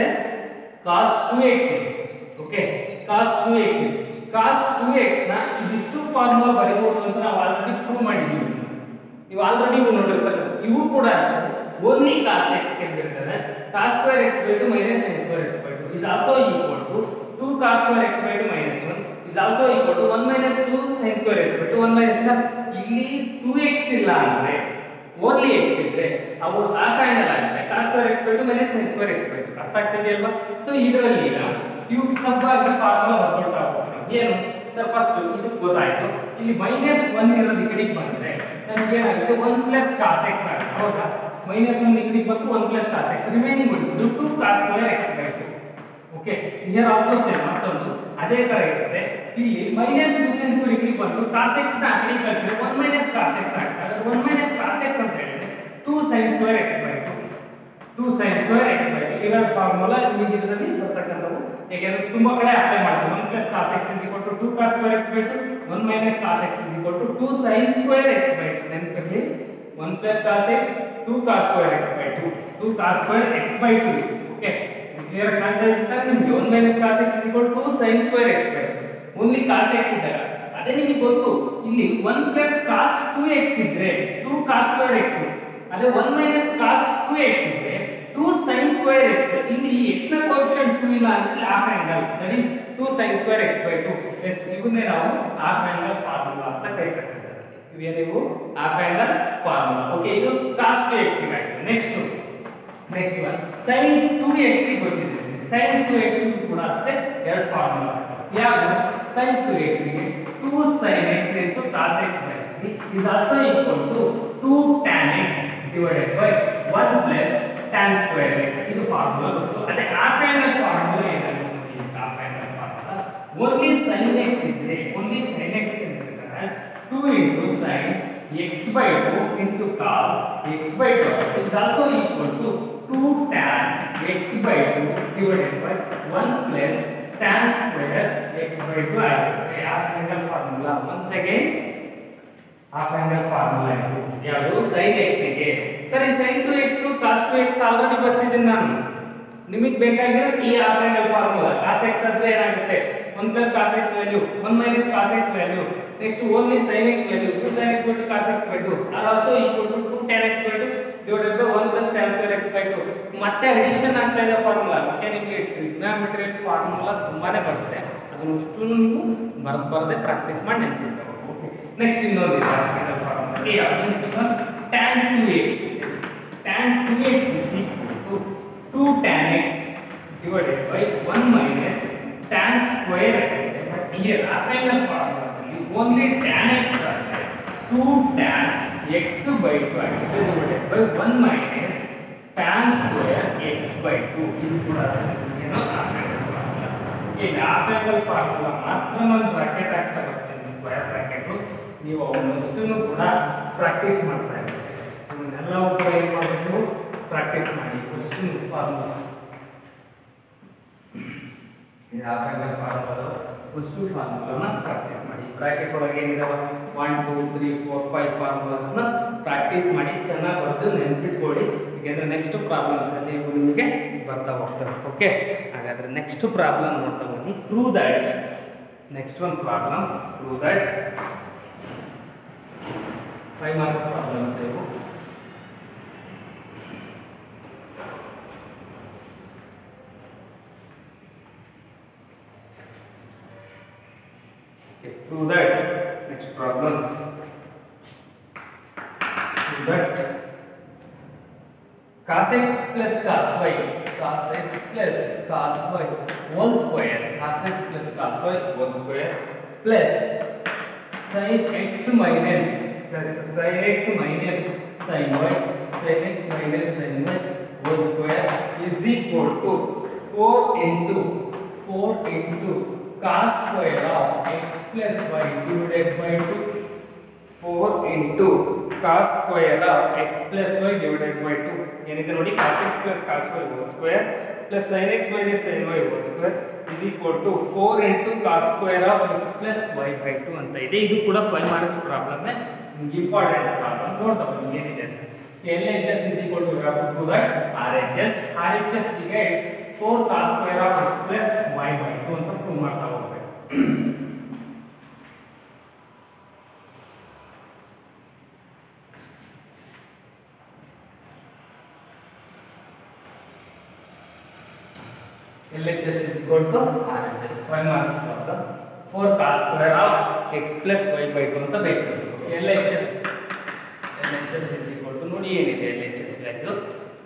cos two x okay cos two x cos two x ನ ಇದಿಷ್ಟು ಫಾರ್ಮುಲಾ ಬರೀಬಹುದು ಅಂತ ನಾವು ಆಲ್ರೆಡಿ ಪ್ರೂವ್ ಮಾಡಿದ್ದೀವಿ ನೀವು ಆಲ್ರೆಡಿ ಇವು ನೋಡಿರ್ತಾರೆ ಇವು ಕೂಡ ಅಷ್ಟೇ ಓನ್ಲಿ ಕಾಸ್ ಎಕ್ಸ್ ಕೆಂದಿರ್ತಾರೆ cos square x by two minus sine square x by two is also equal to two cos square x by two minus one is also equal to one minus two sine square x by two one minus ಇಲ್ಲಿ two x ಇಲ್ಲ ಅಂದ್ರೆ only x ಇದ್ರೆ ಅವು half angle ಆಗುತ್ತೆ cos square x by two minus sine square x by two ಅರ್ಥ ಆಗ್ತಿದೆಯಲ್ವಾ so ಇದರಲ್ಲಿ ಈಗ ಇವು ಸಬ್ಬಾಗಿ ಫಾರ್ಮುಲಾ ಬರ್ಕೊಳ್ತಾ ಹೋಗ್ತೀವಿ ಏನು ಸರ್ ಫಸ್ಟ್ ಇದು ಗೊತ್ತಾಯ್ತು ಇಲ್ಲಿ ಮೈನಸ್ ಒನ್ ಇರೋದು ಈ ಕಡೆಗೆ ಬಂದ್ರೆ ನಮ್ಗೆ ಏನಾಗುತ್ತೆ ಒನ್ ಪ್ಲಸ್ ಕಾಸ್ ಎಕ್ಸ್ ಆಗುತ್ತೆ ಹೌದಾ ಮೈನಸ್ ಒನ್ ಈ ಕಡೆಗೆ ಬಂತು one plus cos x remaining ಉಳಿದು two cos square x by two okay here also same ಮತ್ತೊಂದು ಅದೇ ತರ ಇರುತ್ತೆ ಇಲ್ಲಿ ಮೈನಸ್ ಟು ಸೈನ್ಸ್ ಈ ಕಡೆಗೆ ಬಂತು ಕಾಸ್ ಎಕ್ಸ್ ನ ಆ ಕಡೆಗೆ ಕಳಿಸಿದ್ರೆ ಒನ್ ಮೈನಸ್ ಕಾಸ್ ಎಕ್ಸ್ ಆಗುತ್ತೆ ಒನ್ ಮೈನಸ್ ಕಾಸ್ ಎಕ್ಸ್ ಅಂತ ಹೇಳಿದ್ರೆ two sign square x by two two sign square x by two ಇವೆರಡು ಫಾರ್ಮುಲಾ ನಿಮಗೆ ಇದರಲ್ಲಿ ಬರ್ತಕ್ಕಂಥವು ಯಾಕೆಂದ್ರೆ ತುಂಬಾ ಕಡೆ ಅಪ್ಲೈ ಮಾಡ್ತೀವಿ one plus cos x is equal to two cos square x by two one minus cos x is equal to two sign square x by two ನೆನಪಿರಲಿ one plus cos x two cos square x by two two cos square x by two okay clear ಕಾಣ್ತಾ ಇರ್ತಾರೆ ನಿಮಗೆ one minus cos x is equal to sine square x by two only cos x ಇದ್ದಾಗ ಅದೇ ನಿಮಗೆ ಗೊತ್ತು ಇಲ್ಲಿ one plus cos two x ಇದ್ರೆ two cos square x ಅದೇ one minus cos two x ಇದ್ರೆ ಟೂ ಸೈನ್ ಸ್ಕ್ವೇರ್ ಎಕ್ಸ್ ಇಲ್ಲಿ x ನ ಕೋಎಫಿಷಿಯಂಟ್ ಟೂ ಇಲ್ಲ ಅಂದ್ರೆ half angle that is two sign square x by two ಎಸ್ ಇವನ್ನೇ ನಾವು ಹಾಫ್ ಆಂಗಲ್ ಫಾರ್ಮುಲಾ ಅಂತ ಕರಿತಕ್ಕಂಥದ್ದು ಇವೇನಿವು ಹಾಫ್ ಆಂಗಲ್ ಫಾರ್ಮುಲಾ ಓಕೆ ಇದು ಕಾಸ್ ಟು ಎಕ್ಸ್ ಆಯ್ತು next next one sine two x ಗೊತ್ತಿದೆ ಸೈನ್ ಟು ಎಕ್ಸ್ ಕೂಡ ಅಷ್ಟೇ ಎರಡು ಫಾರ್ಮುಲಾ ಯಾವುದು ಸೈನ್ ಟು ಎಕ್ಸ್ ಗೆ two sign x into cos x ಬರೀತೀವಿ is also equal to two tan x divided by one plus tan square x ಇದು formula ಗೊತ್ತು ಅದೇ ಹಾಫ್ ಆಂಗಲ್ ಫಾರ್ಮುಲಾ ಏನಾಗುತ್ತೆ ನೋಡಿ half angle formula only sine x ಇದ್ರೆ only sine x two into sine x by two into cos x by two is also equal to two tan x by two divided by one plus tan square x by two ಆಗಿರುತ್ತೆ half angle formula once again half angle formula ಇದು ಯಾವುದು sine ಎಕ್ಸ್ಗೆ ಸರಿ sine two x cos two x already ಬರ್ಸಿದ್ದೀನಿ ನಾನು ನಿಮಗೆ ಬೇಕಾಗಿರೋ ಈ half angle formula cos X ಅಂದ್ರೆ ಏನಾಗುತ್ತೆ one plus cos x value one minus cos x value next only sine x value two sine x by two cos x by two are also equal to two tan x by two divided by one plus tan square x by two ಮತ್ತೆ addition ಆಗ್ತಾ ಇದೆ formula ಅದಕ್ಕೆ ನಿಮಗೆ ಟ್ರಿಗ್ನಾಮೆಟ್ರಿಯಲ್ formula ತುಂಬಾನೇ ಬರುತ್ತೆ ಅದನ್ನು ಅಷ್ಟು ನೀವು ಬರ್ದು ಬರದೆ ಪ್ರಾಕ್ಟೀಸ್ ಮಾಡಿ ನೆನ್ಪಿಟ್ಕೋಬೇಕು ಓಕೆ ನೆಕ್ಸ್ಟ್ ಇನ್ನೊಂದು ಇದೆ ಫೈನಲ್ ಫಾರ್ಮುಲಾ ಯಾವುದು tan two x tan two x is equal to two tan x divided by one minus tan square x ಇದೆ ಬಟ್ ಹಿಯರ್ ಆ ಫೈನಲ್ ಫಾರ್ಮುಲಾದಲ್ಲಿ ಓನ್ಲಿ ಟ್ಯಾನ್ ಎಕ್ಸ್ ಬರುತ್ತೆ two tan x by two ಆಗಿದೆ divided by one minus tan square x by two ಇದು ಕೂಡ ಅಷ್ಟೇ ಏನೋ half angle formula ಈಗ ಹಾಫ್ ಆಂಗಲ್ ಫಾರ್ಮುಲಾ ಮಾತ್ರ ನಾನು ಬ್ರಾಕೆಟ್ ಹಾಕ್ತಾ ಬರ್ತೀನಿ ಸ್ಕ್ವೇರ್ ಬ್ರಾಕೆಟ್ ನೀವು ಅವನ್ನಷ್ಟನ್ನು ಕೂಡ ಪ್ರಾಕ್ಟೀಸ್ ಮಾಡ್ತಾ ಇದ್ದೀವಿ ಇವನ್ನೆಲ್ಲವೂ ಕೂಡ ಏನು ಮಾಡಬೇಕು ಪ್ರಾಕ್ಟೀಸ್ ಮಾಡಿ ಅಷ್ಟು ಫಾರ್ಮುಲಾ ಇದು ಹಾಫ್ ಆಂಗಲ್ ಫಾರ್ಮುಲಾ ಅಷ್ಟು ಫಾರ್ಮುಲಾನ ಪ್ರಾಕ್ಟೀಸ್ ಮಾಡಿ ಬ್ರಾಕೆಟ್ ಒಳಗೆ ಏನಿದಾವೆ one two three four five ಫಾರ್ಮುಲಾಸ್ನ ಪ್ರಾಕ್ಟೀಸ್ ಮಾಡಿ ಚೆನ್ನಾಗಿ ಬರೆದು ನೆನ್ಪಿಟ್ಕೊಳ್ಳಿ ಯಾಕೆಂದರೆ ನೆಕ್ಸ್ಟ್ ಪ್ರಾಬ್ಲಮ್ಸಲ್ಲಿ ಇವು ನಿಮಗೆ ಬರ್ತಾ ಹೋಗ್ತವೆ ಓಕೆ ಹಾಗಾದರೆ ನೆಕ್ಸ್ಟ್ ಪ್ರಾಬ್ಲಮ್ ನೋಡ್ತಾ ಬನ್ನಿ ಟ್ರೂ ದ್ಯಾಟ್ ನೆಕ್ಸ್ಟ್ ಒಂದು problem prove that five marks problems ಇವು Okay, prove that. Next problems. Prove that cos x plus cos y, cos x plus cos y whole square, cos x plus cos y whole square plus sin x minus plus sin x minus sin y, sin x minus sin y whole square is equal to 4 into 4 into cos square of x plus y divided by 2 4 into cos square of x plus y divided by 2 ಏನಿದೆ ನೋಡಿ cos x plus cos y whole square plus sin x minus sin y whole square is equal to 4 into cos square of x plus y by 2 ಅಂತ ಇದೆ ಇದು ಕೂಡ 5 marks problem ನಿಮ್ಗೆ important problem ನೋಡ್ತಾ ಬನ್ನಿ ಏನಿದೆ ಅಂತ LHS is equal to we have to prove that RHS RHS we get 4 cos square of x plus y by 2 ಅಂತ ಪ್ರೂವ್ ಮಾಡ್ತಾ ಹೋಗ್ಬೇಕು LHS is equal to RHS 5 marks problem 4 cos square of x plus y by 2 ಅಂತ ಬೇಕು LHS LHS is equal to ನೋಡಿ ಏನಿದೆ LHS value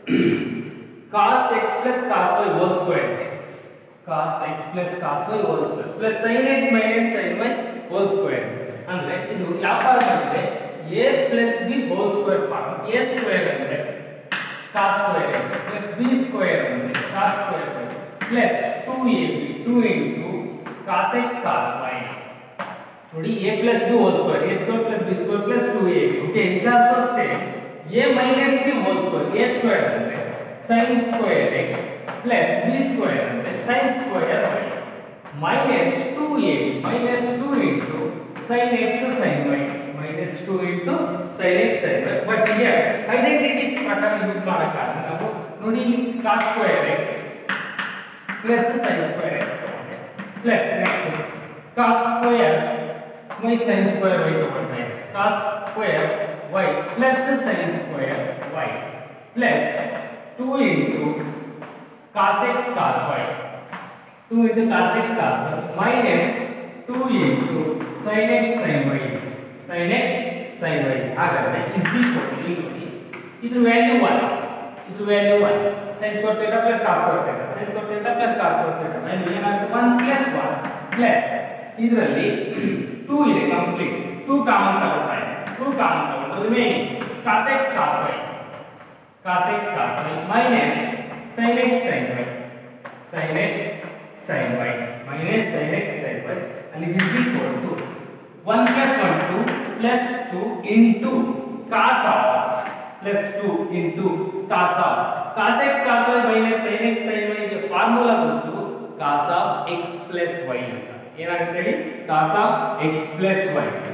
cos x plus cos y whole square ಇದೆ cos x plus cos y whole square plus sin x minus sin y whole square ಅಂದ್ರೆ ಇದು ಯಾವ form ಆಗಿದೆ a plus b whole square form a square ಅಂದ್ರೆ cos square x plus b square ಅಂದ್ರೆ cos square y plus 2ab 2 into cos x cos y ನೋಡಿ a plus b whole square a square plus b square plus 2ab okay is also same a minus b whole square a square ಅಂದ್ರೆ sin square x plus b square ಅಂದ್ರೆ sin square y minus 2ab minus 2 into sin x sin y minus 2 into sin x sin y but here identities ಪ್ರಕಾರ use ಮಾಡಕ್ಕಾಗಲ್ಲ ನಾವು ನೋಡಿ cos square x plus sin square x ತಗೊಂಡೆ plus next cos square y sin square y ತಗೊಂಡೆ cos square y plus sin square y plus 2 into cos x cos y 2 into cos x cos y minus 2 into sin x sin y sin x sin y ಹಾಗಾದ್ರೆ is equal to ಇಲ್ಲಿ ನೋಡಿ ಇದ್ರ value 1 ಇದ್ರ value 1 sin square theta plus cos square theta sin square theta plus cos square theta value ಏನಾಗುತ್ತೆ 1 plus 1 plus ಇದರಲ್ಲಿ 2 ಇದೆ complete 2 common ತಗೊಳ್ತಾ ಇದೆ 2 ಕಾಮನ್ ತಗೊಂಡ್ರೆ remaining cos x cos y cos x cos y minus sin x sin y sin x sin y minus sin x sin y ಅಲ್ಲಿ is equal to 1 plus 1 2 plus 2 into cos of plus 2 into cos of cos x cos y minus sin x sin y ಗೆ formula ಬಂತು cos of x plus y ಅಂತ ಏನಾಗುತ್ತೆ ಹೇಳಿ cos of x plus y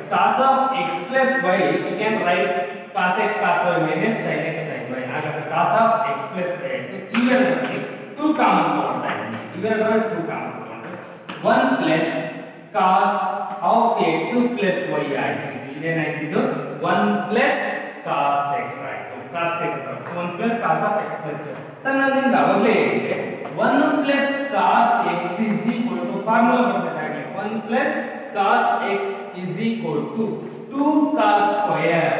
cos of x plus y we can write cos x cos y minus sine x sign y ಹಾಗಾದ್ರೆ cos of x plus y ಆಯ್ತು ಇವೆರಡರಲ್ಲಿ two common ತಗೊಳ್ತಾ ಇದ್ದೀನಿ ಇವೆರಡರಲ್ಲಿ two common ತಗೊಂಡ್ರೆ one plus cos of x plus y ಆಯ್ತು ಇದೇನಾಯ್ತು ಇದು ಒನ್ ಪ್ಲಸ್ ಕಾಸ್ ಎಕ್ಸ್ ಆಯ್ತು cos x one plus cos of x plus y sir ನಾನು ನಿಮ್ಗೆ ಅವಾಗಲೇ ಹೇಳಿದೆ one plus cos x is equal to formula ಬರ್ಸಕ್ಕಾಗಲಿ one plus cos x is equal to two cos square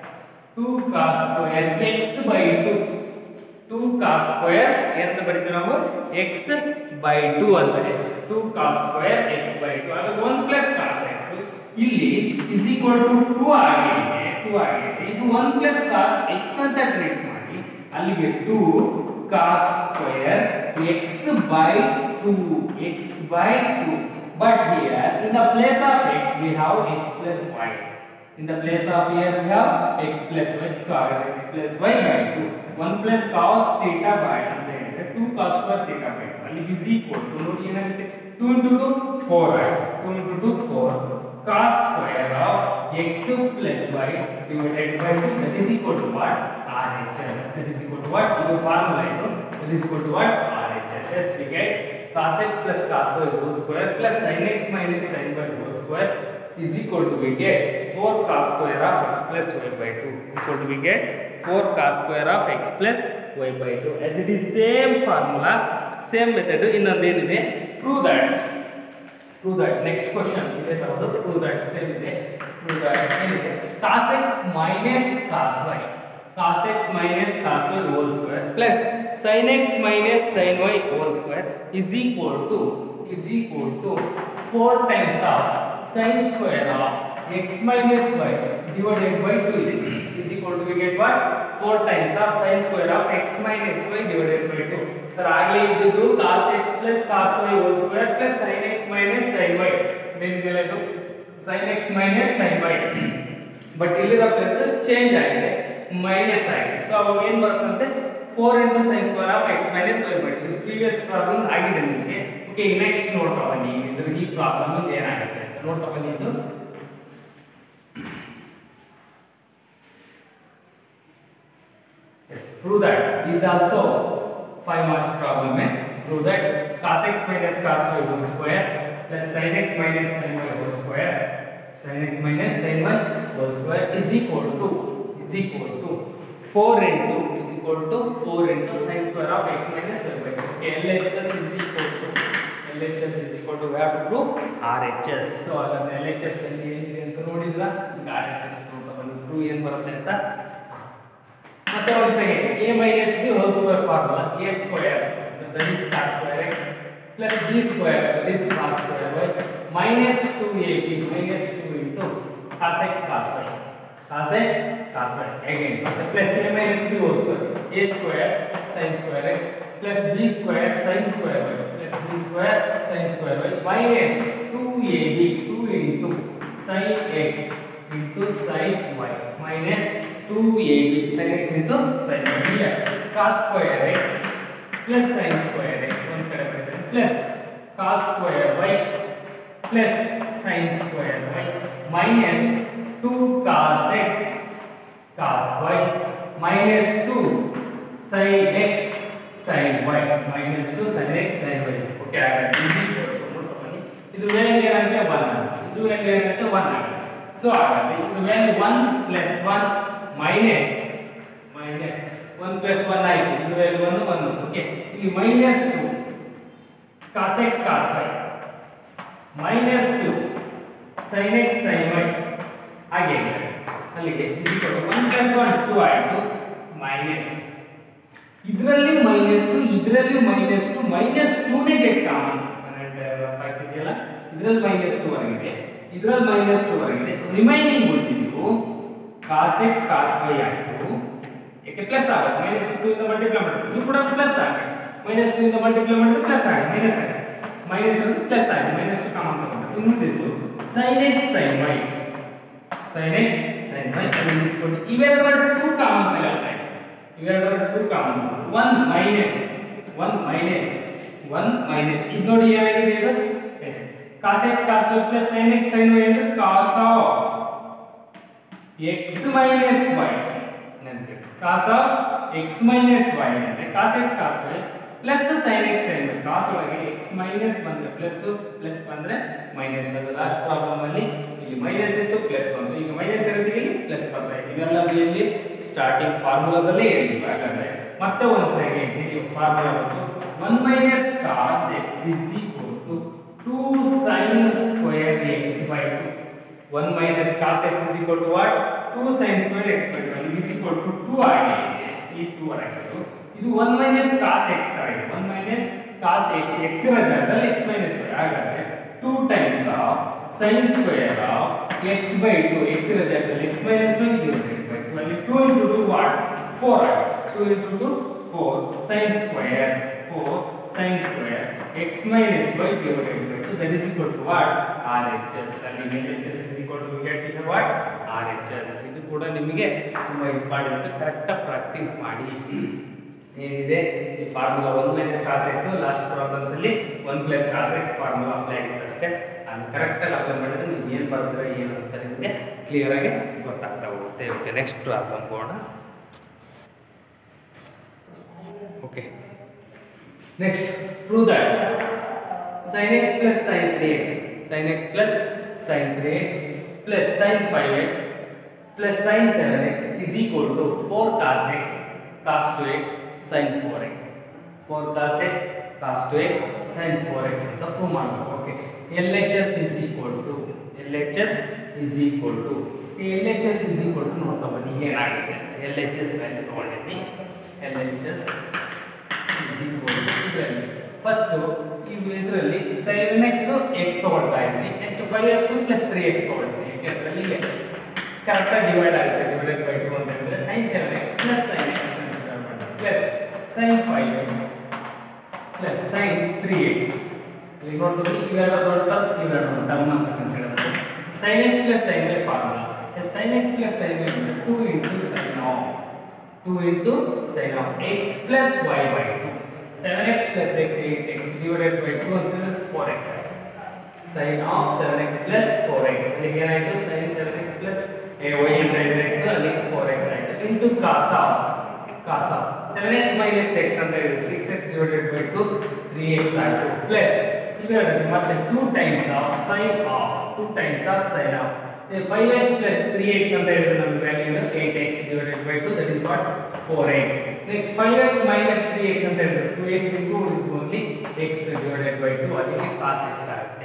two cos square x by two two cos square ಏನಂತ ಬರೀತೀವಿ ನಾವು x by two ಅಂತ as two cos square x by two ಅದು one plus cos x ಇಲ್ಲಿ is equal to two ಆಗಿದೆ two ಆಗಿದೆ ಇದು one plus cos x ಅಂತ ಟ್ರೀಟ್ ಮಾಡಿ ಅಲ್ಲಿಗೆ two cos square x by two x by two but here in the place of x we have x plus y In the place of here we have x plus y. So I have x plus y by 2. 1 plus cos theta by ಅಂತ ಹೇಳಿದ್ರೆ 2 cos square theta by 2. ಅಲ್ಲಿ is equal to ನೋಡಿ ಏನಾಗುತ್ತೆ 2 into 2 4 ಆಗುತ್ತೆ 2 into 2 4 cos square of x plus y divided by 2 that is equal to what RHS that is equal to what ಇದು formula ಇದು that is equal to what RHS yes we get cos x plus cos y whole square plus sin x minus sin y whole square is equal to we get 4 cos square of x plus y by 2 is equal to we get 4 cos square of x plus y by 2 as it is same formula same method ಇನ್ನೊಂದೇನಿದೆ prove that prove that next question ಇದೆ ತರದು prove that same ಇದೆ prove that ಏನಿದೆ cos x minus cos y cos x minus cos y whole square plus sin x minus sin y whole square is equal to is equal to 4 times of sin square of x minus y divided by 2 is equal to we get what 4 times of sin square of x minus y divided by 2 sir ಆಗಲೇ ಇದ್ದು cos x plus cos y whole square plus sin x minus sin y ನೆನಪಿಲ್ಲ ಇದು sin x minus sin y but ಇಲ್ಲಿರೋ plus change ಆಗಿದೆ minus ಆಗಿದೆ so ಅವಾಗ ಏನು ಬರುತ್ತಂತೆ four into sin square of x minus y by ಇದು previous problem ಆಗಿದೆ ನಿಮಗೆ ಓಕೆ ನೆಕ್ಸ್ಟ್ ನೋಡ್ತಾ ಬನ್ನಿ ಇದ್ರ ಈ ಪ್ರಾಬ್ಲಮ್ ಏನಾಗುತ್ತೆ ಅಂತ ನೋಡ್ತಾ ಬನ್ನಿ ಇದು Yes, prove that is also 5 marks problem है prove that cos x minus cos y whole square plus sin x minus sin y whole square sin x minus sin y whole square is equal to is equal to 4 into is equal to 4 into sin square of x minus y by 2 okay LHS is equal to LHS is equal to we have to prove RHS so ಅದನ್ನ LHS value ಏನಿದೆ ಅಂತ ನೋಡಿದ್ರ ಈಗ RHS prove ತಗೊಂಡು prove ಏನು ಬರುತ್ತೆ ಅಂತ ಮತ್ತೆ ಒಂದು second a minus b whole square formula a square that is cos square x plus b square that is cos square y minus 2ab minus 2 into cos x cos y cos x cos y again ಮತ್ತೆ plus a minus b whole square a square sin square x plus b square sin square y plus b square sin square y minus 2ab 2 into sin x into sin y minus 2ab sin x into sin y here cos square x plus sin square x ಒಂದು ಕಡೆ ಬರುತ್ತೆ plus cos square y plus sin square y minus 2 cos x cos y minus 2 sin x sin y minus 2 sin x sin y okay ಆಗುತ್ತೆ easy ನೋಡ್ಕೊಂಡು ಇದು value ಏನಾಗುತ್ತೆ 1 ಆಗುತ್ತೆ ಇದು value ಏನಾಗುತ್ತೆ 1 ಆಗುತ್ತೆ ಸೊ ಹಾಗಾದ್ರೆ ಇದು value 1 plus 1 minus minus 1 plus 1 ಆಯಿತು ಇದು ವ್ಯಾಲ್ಯೂ 1 1 ಓಕೆ ಇಲ್ಲಿ minus 2 cos x cos y minus 2 sin x sin y ಹಾಗೆ ಇದೆ. ಅಲ್ಲಿಗೆ ಇದು 1 ಪ್ಲಸ್ 1 2 ಆಯಿತು ಮೈನಸ್ ಇದರಲ್ಲಿ ಮೈನಸ್ ಟು ಇದರಲ್ಲಿ ಮೈನಸ್ ಟು ಮೈನಸ್ ಟೂನೇ ಗೆಟ್ ಕಾಮನ್ ಅರ್ಥ ಆಗ್ತಿದೆಯಲ್ಲ ಇದರಲ್ಲಿ ಮೈನಸ್ ಟು ಹೊರಗಿದೆ ಇದರಲ್ಲಿ ಮೈನಸ್ ಟು ಹೊರಗಿದೆ ರಿಮೈನಿಂಗ್ ಉಳಿದಿದ್ದು ಕಾಸ್ ಎಕ್ಸ್ ಕಾಸ್ ವೈ ಆಯಿತು ಯಾಕೆ ಪ್ಲಸ್ ಆಗುತ್ತೆ ಮೈನಸ್ ಟು ಇಂದ ಮಲ್ಟಿಪ್ಲೈ ಮಾಡಿದ್ರೆ ಇದು ಕೂಡ ಪ್ಲಸ್ ಆಗುತ್ತೆ ಮೈನಸ್ ಟು ಇಂದ ಮಲ್ಟಿಪ್ಲೈ ಮಾಡಿದ್ರೆ ಪ್ಲಸ್ ಆಗುತ್ತೆ ಮೈನಸ್ ಆಗುತ್ತೆ ಮೈನಸ್ ಅಂದ್ರೆ ಪ್ಲಸ್ ಆಗುತ್ತೆ ಮೈನಸ್ ಟು ಕಾಮನ್ ತಗೊಂಡ್ರೆ ಇನ್ನುಳಿದಿದ್ದು sin x sign y sin x sign y ಇವೆರಡರಲ್ಲಿ ಟೂ ಕಾಮನ್ ತಗೊಳ್ತಾ ಇದೆ ಇವೆರಡರಲ್ಲಿ two common one minus one minus one minus ಇದು ನೋಡಿ ಏನಾಗಿದೆ ಇದು as cos x cos y plus sign x sign y ಅಂದ್ರೆ cos of x minus y ನೆನಪಿಡಿ cos of x minus Y ಅಂದ್ರೆ cos x cos y plus sign x sign y cos ಒಳಗೆ x minus ಬಂದ್ರೆ plus plus ಬಂದ್ರೆ minus ಅದು last problem ಅಲ್ಲಿ ಇಲ್ಲಿ minus ಇತ್ತು ಪ್ಲಸ್ ಬಂತು ಈಗ ಮೈನಸ್ ಇರುತ್ತೆ ಇಲ್ಲಿ ಪ್ಲಸ್ ಬರ್ತಾ ಇದೆ ಇವೆಲ್ಲ ಇಲ್ಲಿ ಸ್ಟಾರ್ಟಿಂಗ್ ಫಾರ್ಮುಲಾದಲ್ಲೇ ಹೇಳಿದ್ವಿ ಹಾಗಾದ್ರೆ ಮತ್ತೆ ಒಂದು ಸೆಕೆಂಡ್ ಇಲ್ಲಿ ಫಾರ್ಮುಲಾ ಬಂತು one minus cos x is equal to two sign square x by two 1 minus cos x is equal to what? 2 sin square x by 2 is equal to 2 ಆಗಿದೆ ಈ 2 ಆಗಿತ್ತು ಇದು 1 minus cos x ತರ ಇದೆ 1 minus cos x x ನ ಜಾಗದಲ್ಲಿ x minus y ಹಾಗಾದ್ರೆ 2 times of sin square of x by 2 x ನ ಜಾಗದಲ್ಲಿ x minus y divided by 2 ಅಲ್ಲಿ 2 into 2 what 4 ಆಗಿದೆ 2 into 2 4 sin square 4 sin square x minus y divided by 2 that is equal to what RHS ಅಲ್ಲಿ LHS is equal to get here what RHS ಇದು ಕೂಡ ನಿಮಗೆ ತುಂಬಾ important correct practice ಮಾಡಿ ಏನಿದೆ ಈ formula one minus cos x last problems ಅಲ್ಲಿ one plus cos x formula apply ಆಗಿತ್ತು ಅಷ್ಟೇ ಅದು ಕರೆಕ್ಟಾಗಿ ಅಪ್ಲೈ ಮಾಡಿದ್ರೆ ನೀವು ಏನು ಬರ್ತಾರೆ ಏನು ಅಂತ ನಿಮಗೆ ಕ್ಲಿಯರ್ ಆಗಿ ಗೊತ್ತಾಗ್ತಾ ಹೋಗುತ್ತೆ ಓಕೆ ನೆಕ್ಸ್ಟ್ ಪ್ರಾಬ್ಲಮ್ ಹೋಗೋಣ okay next prove that sin x plus sin 3x sin x plus sin 3x plus sin 5x plus sin 7x is equal to 4 cos x cos 2x sin 4x 4 cos x cos 2x sin 4x ಅಂತ prove ಮಾಡಬೇಕು okay LHS is equal to LHS is equal to LHS is equal to ನೋಡ್ತಾ ಬನ್ನಿ ಏನಾಗುತ್ತೆ LHS value ತಗೊಂಡಿದ್ದೀನಿ LHS is equal to ಇದರಲ್ಲಿ first ಇದರಲ್ಲಿ sin x x ತಗೊಳ್ತಾ ಇದ್ದೀನಿ next five x plus three x ತಗೊಳ್ತೀನಿ ಯಾಕೆಂದ್ರೆ ಅಲ್ಲಿಗೆ ಕರೆಕ್ಟಾಗಿ ಡಿವೈಡ್ ಆಗುತ್ತೆ ಡಿವೈಡೆಡ್ ಬೈ ಟು ಅಂತ ಹೇಳಿದ್ರೆ sin seven x plus sign x consider ಮಾಡಿ plus sign five x plus sign three x ಇಲ್ಲಿ ನೋಡ್ತೀವಿ ಇವೆರಡು ದೊಡ್ಡ ಇವೆರಡು ಟರ್ಮ್ ಅಂತ ಕನ್ಸಿಡರ್ ಮಾಡಿ sin x plus sign y formula sign x plus sign y ಅಂದರೆ two into sign of two into sign of x plus y by two 7x plus x 8x divided by 2 ಅಂತಂದ್ರೆ 4x sin of 7x plus 4x ಅಲ್ಲಿಗೆ ಏನಾಯ್ತು sin 7x plus a y ಅಂತ ಹೇಳಿದ್ರೆ x ಅಲ್ಲಿಗೆ 4x ಆಯ್ತು into cos of cos of 7x minus x ಅಂತ ಹೇಳಿದ್ರೆ 6x divided by 2 3x ಆಯ್ತು plus ಇವೆರಡರಲ್ಲಿ ಮತ್ತೆ 2 times of sin of 2 times of sin of 5x plus 3x ಅಂತ ಹೇಳಿದ್ರೆ ನಮ್ಮ value 8x divided by 2 that is what 4x next 5x minus 3x ಅಂತ ಹೇಳಿದ್ರೆ 2x into ಉಳಿದು only x divided by 2 ಅದಕ್ಕೆ cos x ಆಗುತ್ತೆ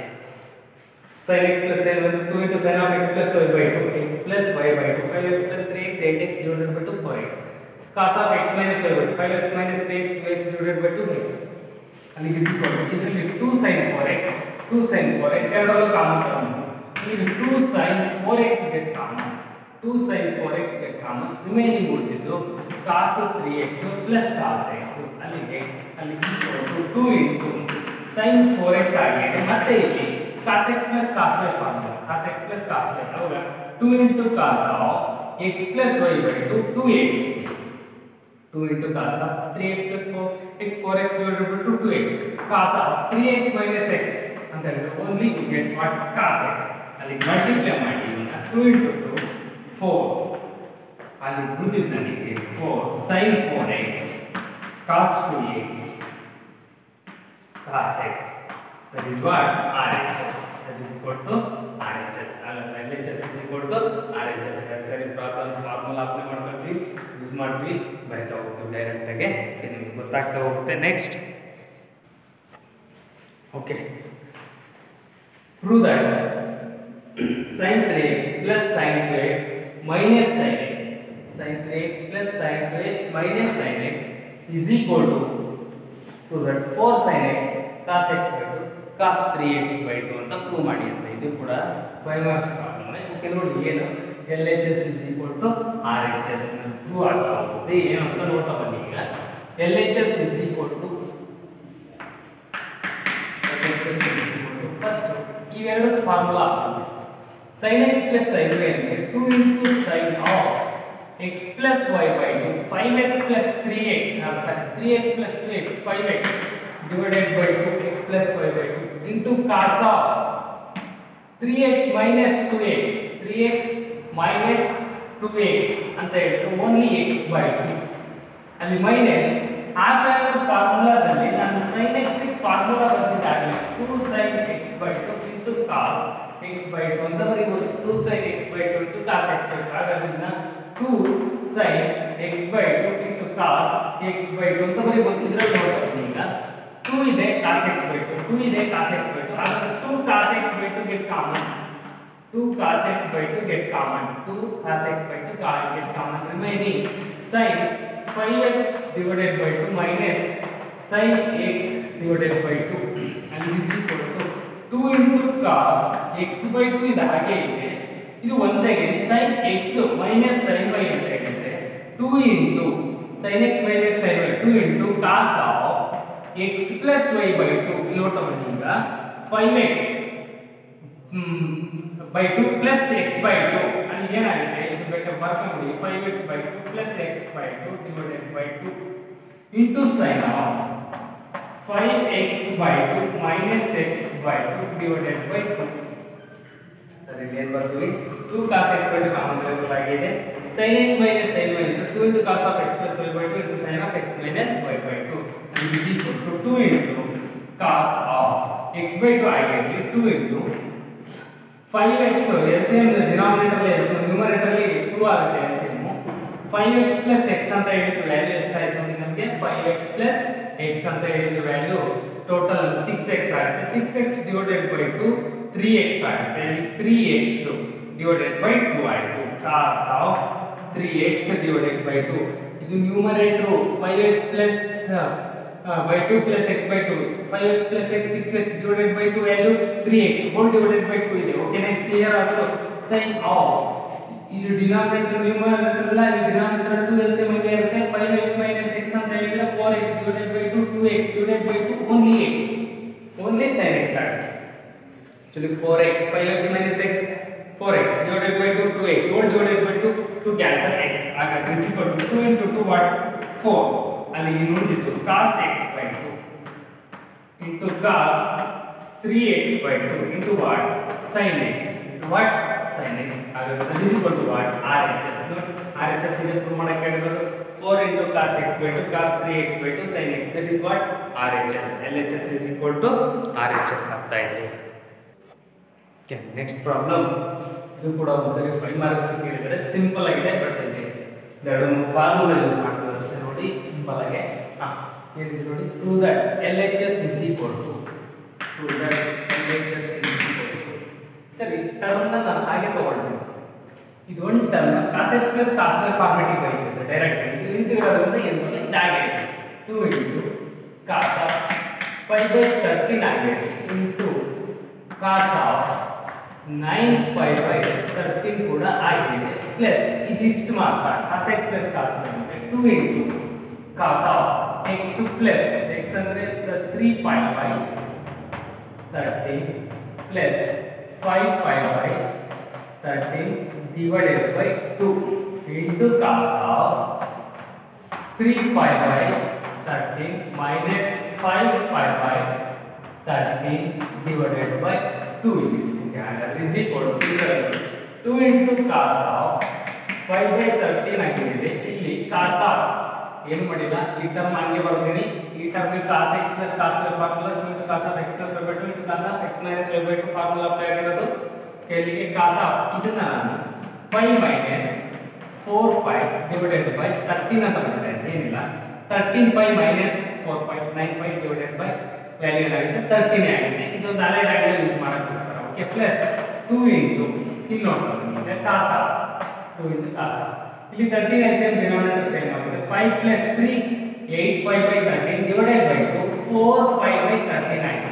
sin x plus sin ಬಂದ್ರೆ 2 into sin of x plus y by 2 x plus y by 2 5x plus 3x 8x divided by 2 4x cos of x minus y by 2 5x minus 3x 2x divided by 2x ಅಲ್ಲಿಗೆ is equal to ಇದರಲ್ಲಿ 2 sin 4x 2 sin 4x ಎರಡರಲ್ಲೂ common ತಗೊಂಡು ಈಗ 2 sin 4x get common 2 sin 4x get common remaining ಉಳಿದಿದ್ದು cos 3x plus cos x ಅಲ್ಲಿಗೆ ಅಲ್ಲಿ equal to 2 into sin 4x ಆಗಿದೆ ಮತ್ತೆ ಇಲ್ಲಿ cos x plus cos y formula cos x plus cos y ಅವಾಗ 2 into cos of x plus y by 2 2x 2 into cos of 3x plus 4 x 4x divided by 2 2x cos of 3x minus x ಅಂತ ಹೇಳಿದ್ರೆ only you get what cos x ಅಲ್ಲಿ multiply ಮಾಡಿ ಇವನ್ನ 2 into 2 4 ಅಲ್ಲಿ ಉಳಿದಿದ್ದು ನನಗೆ 4 sin 4x cos 2x cos x that is what RHS that is equal to RHS ಅಲ್ಲ LHS is equal to RHS ಎರಡು ಸರಿ ಪ್ರಾಬ್ಲಮ್ ಫಾರ್ಮುಲಾ ಅಪ್ಲೈ ಮಾಡ್ಕೊಳ್ತೀವಿ ಯೂಸ್ ಮಾಡ್ತೀವಿ ಬರಿತಾ ಹೋಗ್ತೀವಿ ಡೈರೆಕ್ಟ್ ಆಗಿ ಇದು ನಿಮ್ಗೆ ಗೊತ್ತಾಗ್ತಾ ಹೋಗುತ್ತೆ next okay prove that sin 3x plus sin 2x minus sin x sin 3x plus sin 2x minus sin x is equal to prove that 4 sin x cos x by 2 cos 3x by 2 ಅಂತ prove ಮಾಡಿ ಅಂತ ಇದು ಕೂಡ 5 marks problem okay ನೋಡಿ ಏನು L H S is equal to R H S prove ಆಗ್ತಾ ಹೋಗುತ್ತೆ ಏನು ಅಂತ ನೋಡ್ತಾ ಬನ್ನಿ ಈಗ L H S is equal to L H S is equal to first ಇವೆರಡು formula sin x plus sin y ಅಂದರೆ 2 into sin of x plus y by 2 5x plus 3x I'm sorry 3x plus 2x 5x divided by 2 x plus y by 2 into cos of three x minus two x three x minus two x ಅಂತ ಹೇಳಿದ್ರೆ only x by two ಅಲ್ಲಿ minus half angle ಫಾರ್ಮುಲಾದಲ್ಲಿ ನಾನು sin x formula ಬರೆಸಿದಾಗಲೇ two sign x by two into cos x by two ಅಂತ ಬರೀಬೋದು two sign x by two into cos x by two ಹಾಗಾದ್ರಿಂದ two sign x by two into cos x by two ಅಂತ ಬರೀಬೋದು ಇದರಲ್ಲಿ ನೋಡ್ಬೋದು ಈಗ two ಇದೆ cos x by two two ಇದೆ ಕಾಸ್ ಎಕ್ಸ್ ಬೈ ಟು ಹಾಗಾದ್ರೆ two cos x by two get common 2 cos x by 2 get common 2 cos x by 2 ca- get common remaining sin 5x divided by 2 minus sin x divided by 2 and this is equal to 2 into cos x by 2 ಇದು ಹಾಗೆ ಇದೆ ಇದು once again sin x minus sin y ಅಂತ ಹೇಳಿದ್ರೆ 2 into sin x minus sin y 2 into cos of x plus y by 2 ಇಲ್ಲಿ ನೋಡ್ತಾ ಬನ್ನಿ ಈಗ 5x by two plus x by two ಅಲ್ಲಿ ಏನಾಗುತ್ತೆ ಇದು ಬೇಕಾದ್ರೆ ಬರ್ಕೊಂಡ್ಬಿಡಿ five x by two plus x by two divided by two into sign of five x by two minus x by two divided by two ಸರಿ ಇಲ್ಲಿ ಏನು ಬರ್ತೀವಿ two cos x by two common level ಆಗಿದೆ sin x minus sin y into two into cos of x plus y by two into sign of x minus y by two and is equal to two into cos of x by two ಆಗಿರಲಿ two into five x L C M denominator L C M ನ್ಯೂಮರೇಟರ್ಲಿ two ಆಗುತ್ತೆ L C M five x plus x ಅಂತ ಹೇಳಿದ್ರು value ಎಷ್ಟಾಯ್ತು ನೋಡಿ ನಮಗೆ five x plus x ಅಂತ ಹೇಳಿದ್ರು ವ್ಯಾಲ್ಯೂ ಟೋಟಲ್ ಸಿಕ್ಸ್ ಎಕ್ಸ್ ಆಗುತ್ತೆ six x divided by two three x ಆಗುತ್ತೆ ಇಲ್ಲಿ three x divided by two ಆಯಿತು cos of three x divided by two ಇದು numerator five x plus by 2 plus x by 2 5x plus x 6x divided by 2 value 3x whole divided by 2 ಇದೆ okay next here also sin of ಇದು denominator numerator ಅಲ್ಲ ಇಲ್ಲಿ denominator 2 LCM ಇದೆ ಇರುತ್ತೆ 5x minus x ಅಂತ ಹೇಳಿದ್ರೆ 4x divided by 2 2x divided by 2 only x only sin x ಆಗುತ್ತೆ actually 4x 5x minus x 4x divided by 2 2x whole divided by 2 2 cancel x ಹಾಗಾದ್ರೆ is equal to 2 into 2 what 4 ಅಲ್ಲಿ ಏನು ಉಳಿದಿತ್ತು cos x by 2 into cos 3x by 2 into what sin x into what sin x ಹಾಗಾದ್ರೆ that is equal to what RHS ನೋಡಿ RHS ಇದೆ prove ಮಾಡಕ್ಕೆ ಹೇಳಿರೋದು 4 into cos x by 2 cos 3x by 2 sin x that is what RHS LHS is equal to RHS ಆಗ್ತಾ ಇದೆ okay next problem ಇದು ಕೂಡ ಒಂದ್ಸರಿ ಫೈವ್ ಮಾರ್ಕ್ಸ್ ಕೇಳಿದರೆ ಸಿಂಪಲ್ ಆಗಿದೆ ಬಟ್ ಇದೆ ಎರಡು ಮೂರು ಫಾರ್ಮುಲಾ ಯೂಸ್ ಮಾಡ್ತೀವಿ ಅಷ್ಟೇ ನೋಡಿ ಸಿಂಪಲ್ ಆಗಿ ಹಾಂ ಏನಿದೆ ನೋಡಿ to that L H S is equal to to that L H S is equal to ಸರಿ ಟರ್ಮ್ನ ನಾನು ಹಾಗೆ ತಗೊಳ್ತೀನಿ ಇದು ಒಂದು term cos x plus cos y formative ಬರೀತಿದ್ದೆ ಡೈರೆಕ್ಟ್ ಇದು ಇಂಟಿಗ್ರಲ್ ಅಂತ ಏನು ಬರಲ್ಲ ಇದಾಗೆ ಇದೆ two into cos of pi by thirteen ಆಗಿರಲಿ into cos of nine pi by thirteen ಕೂಡ ಆಗಿದೆ ಪ್ಲಸ್ ಇದಿಷ್ಟು ಮಾತ್ರ cos x plus cos y ಅಂದರೆ two into cos of x plus x ಅಂದರೆ three pi by thirteen plus five pi by thirteen divided by two into cos of three pi by thirteen minus five pi by thirteen divided by two ಇದೆ ಹಾಗಾದ್ರೆ is equal to two into cos of five by thirteen ಆಗಿದೆ ಇಲ್ಲಿ ಕಾಸ್ of ಏನು ಮಾಡಿಲ್ಲ ಈ term ಹಂಗೆ ಬರ್ತೀನಿ ಈ term cos x plus cos y formula two into cos of x plus y by two into cos of x minus y by two formula apply ಆಗಿರೋದು ಇಲ್ಲಿಗೆ ಕಾಸ್ ಆಫ್ ಇದನ್ನ ನಾನು pi minus four pi divided by thirteen ಅಂತ ಬಂದಿದೆ ಅಂತ ಏನಿಲ್ಲ thirteen pi minus four pi nine pi divided by value ಏನಾಗುತ್ತೆ ತರ್ಟೀನೇ ಆಗುತ್ತೆ ಇದೊಂದು ಅಲೈಡ್ ಆಂಗಲ್ ಯೂಸ್ ಮಾಡೋಕ್ಕೋಸ್ಕರ ಓಕೆ ಪ್ಲಸ್ ಟೂ ಇಂಟು ಇಲ್ಲಿ ನೋಡ್ಬೋದು ಈಗ ಕಾಸ ಟೂ ಇಂಟು ಕಾಸ ಇಲ್ಲಿ thirteen L same denominator same ಆಗಿದೆ five plus three eight pi by thirteen divided by two four pi by thirteen ಆಗಿದೆ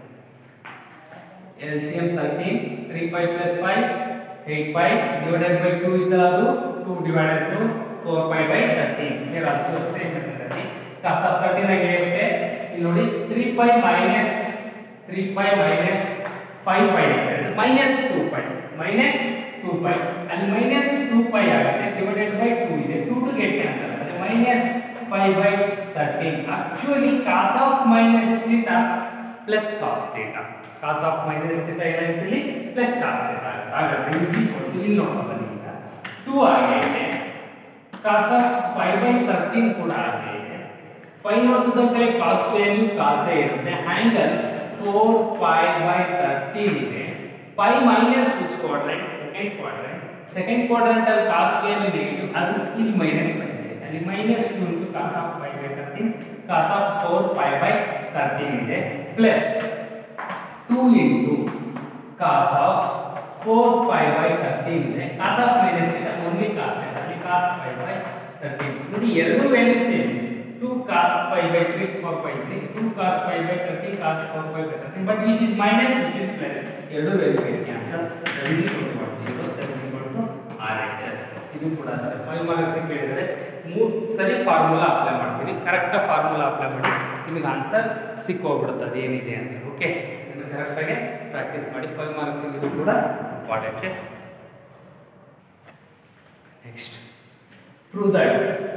L C M thirteen three pi plus five eight pi divided by two ಇತ್ತಲ್ಲ ಅದು two divided to four pi by thirteen here also same ಮೆಥಡಲ್ಲಿ cos of thirteen ಆಗಿ ಇರುತ್ತೆ ಇಲ್ಲಿ ನೋಡಿ three pi minus three pi minus five pi ಅಂತ minus two pi minus two pi ಅಲ್ಲಿ minus two pi ಆಗುತ್ತೆ ಡಿವೈಡೆಡ್ ಬೈ ಟೂ ಇದೆ two two get cancel ಆಗುತ್ತೆ minus five by thirteen actually cos of minus theta plus cos theta cos of minus theta ಏನಾಗುತ್ತೆ ಇಲ್ಲಿ plus cos theta ಆಗುತ್ತೆ ಹಾಗಾದ್ರೆ easy ಕೊಟ್ಟು ಇಲ್ಲಿ ನೋಡ್ತಾ ಬನ್ನಿ ಈಗ ಟೂ ಆಗೈತೆ cos of five by thirteen ಕೂಡ ಆಗೈತೆ ಫೈವ್ ನೋಡ್ತಿದ್ದಂಗೆ ಕಾಸ್ ವ್ಯಾಲ್ಯೂ ಕಾಸೇ ಇರುತ್ತೆ angle four five by thirteen ಇದೆ pi minus which quadrant second quadrant second quadrant ಅಲ್ಲಿ ಕಾಸ್ ವ್ಯಾಲ್ಯೂ ನೆಗೆಟಿವ್ ಅದು ಇಲ್ಲಿ ಮೈನಸ್ ಬಂದಿದೆ ಅಲ್ಲಿ minus two into cos of five by thirteen cos of four five by thirteen ಇದೆ plus two into cos of four five by thirteen ಇದೆ cos of minus ಇದೆ only ಕಾಸ್ ಇದೆ ಅಲ್ಲಿ cos five by thirteen ನೋಡಿ ಎರಡು value same two cos five by three four by three to cos five by thirty cos four by thirteen but which is minus which is plus ಎರಡು value ಇದೆ cancel that is equal to what zero that is equal to R H S ಇದು ಕೂಡ ಅಷ್ಟೇ five marks ಕೇಳಿದರೆ ಮೂರು ಸರಿ formula apply ಮಾಡ್ತೀವಿ ಕರೆಕ್ಟಾಗಿ ಫಾರ್ಮುಲಾ ಅಪ್ಲೈ ಮಾಡಿ ನಿಮಗೆ ಆನ್ಸರ್ ಸಿಕ್ಕೋಗ್ಬಿಡುತ್ತೆ ಅದು ಏನಿದೆ ಅಂತ ಓಕೆ ಕರೆಕ್ಟಾಗಿ ಪ್ರಾಕ್ಟೀಸ್ ಮಾಡಿ ಫೈವ್ ಮಾರ್ಕ್ಸ್ ಇದು ಕೂಡ important next prove that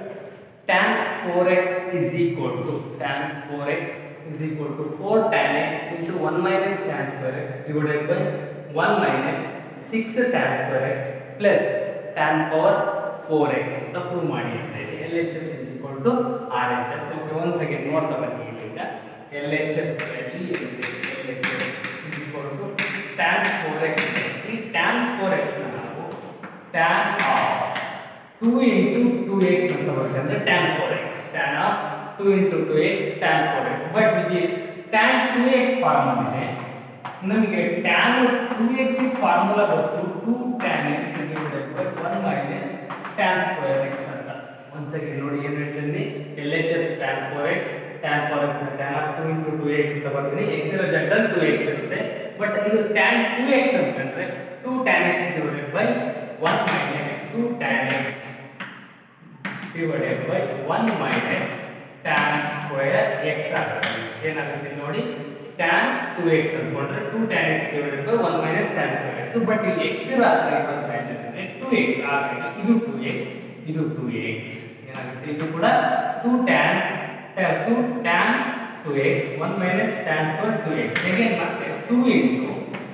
tan 4x is equal to tan 4x is equal to 4 tan x into 1 minus tan square x divided by 1 minus 6 tan square x plus tan power 4x ಅಂತ prove ಮಾಡಿ ಅಂತ ಇದೆ L H S is equal to R H S okay one second ನೋಡ್ತಾ ಬನ್ನಿ ಇಲ್ಲಿಂದ L H S ಅಲ್ಲಿ L H S is equal to tan four x ಈ tan four x ನಾವು tan of two into two x ಅಂತ ಬರುತ್ತೆ ಅಂದ್ರೆ tan four x tan of two into two x tan four x but which is tan two x formula ಇದೆ ನಮಗೆ tan two x formula ಗೊತ್ತು two tan x divided by one minus tan square x ಅಂತ ಒಂದ್ second ನೋಡಿ ಏನು ಹೇಳ್ತೀನಿ L H S tan four x tan four x tan of two into two x ಅಂತ ಬರ್ತೀನಿ ಎಕ್ಸ್ ಇರೋ ಜಾಗದಲ್ಲಿ ಟೂ ಎಕ್ಸ್ ಇರುತ್ತೆ ಬಟ್ ಇದು ಟ್ಯಾನ್ ಟೂ ಎಕ್ಸ್ ಅಂತಂದ್ರೆ two tan x divided by one minus two tan x divided by one minus tan square x ಆಗುತ್ತೆ ಏನಾಗುತ್ತೆ ಇಲ್ಲಿ ನೋಡಿ ಟ್ಯಾನ್ ಟು ಎಕ್ಸ್ ಅಂದ್ಕೊಂಡ್ರೆ two tan x divided by one minus tan square x but ಇಲ್ಲಿ x ಇರೋ ಹತ್ರ ಇರೋದು value ಅಂದರೆ ಟೂ ಎಕ್ಸ್ ಆದಾಗ ಇದು ಟೂ ಎಕ್ಸ್ ಇದು ಟೂ ಎಕ್ಸ್ ಏನಾಗುತ್ತೆ ಇದು ಕೂಡ two tan two tan two x one minus tan square two x again ಮತ್ತೆ two into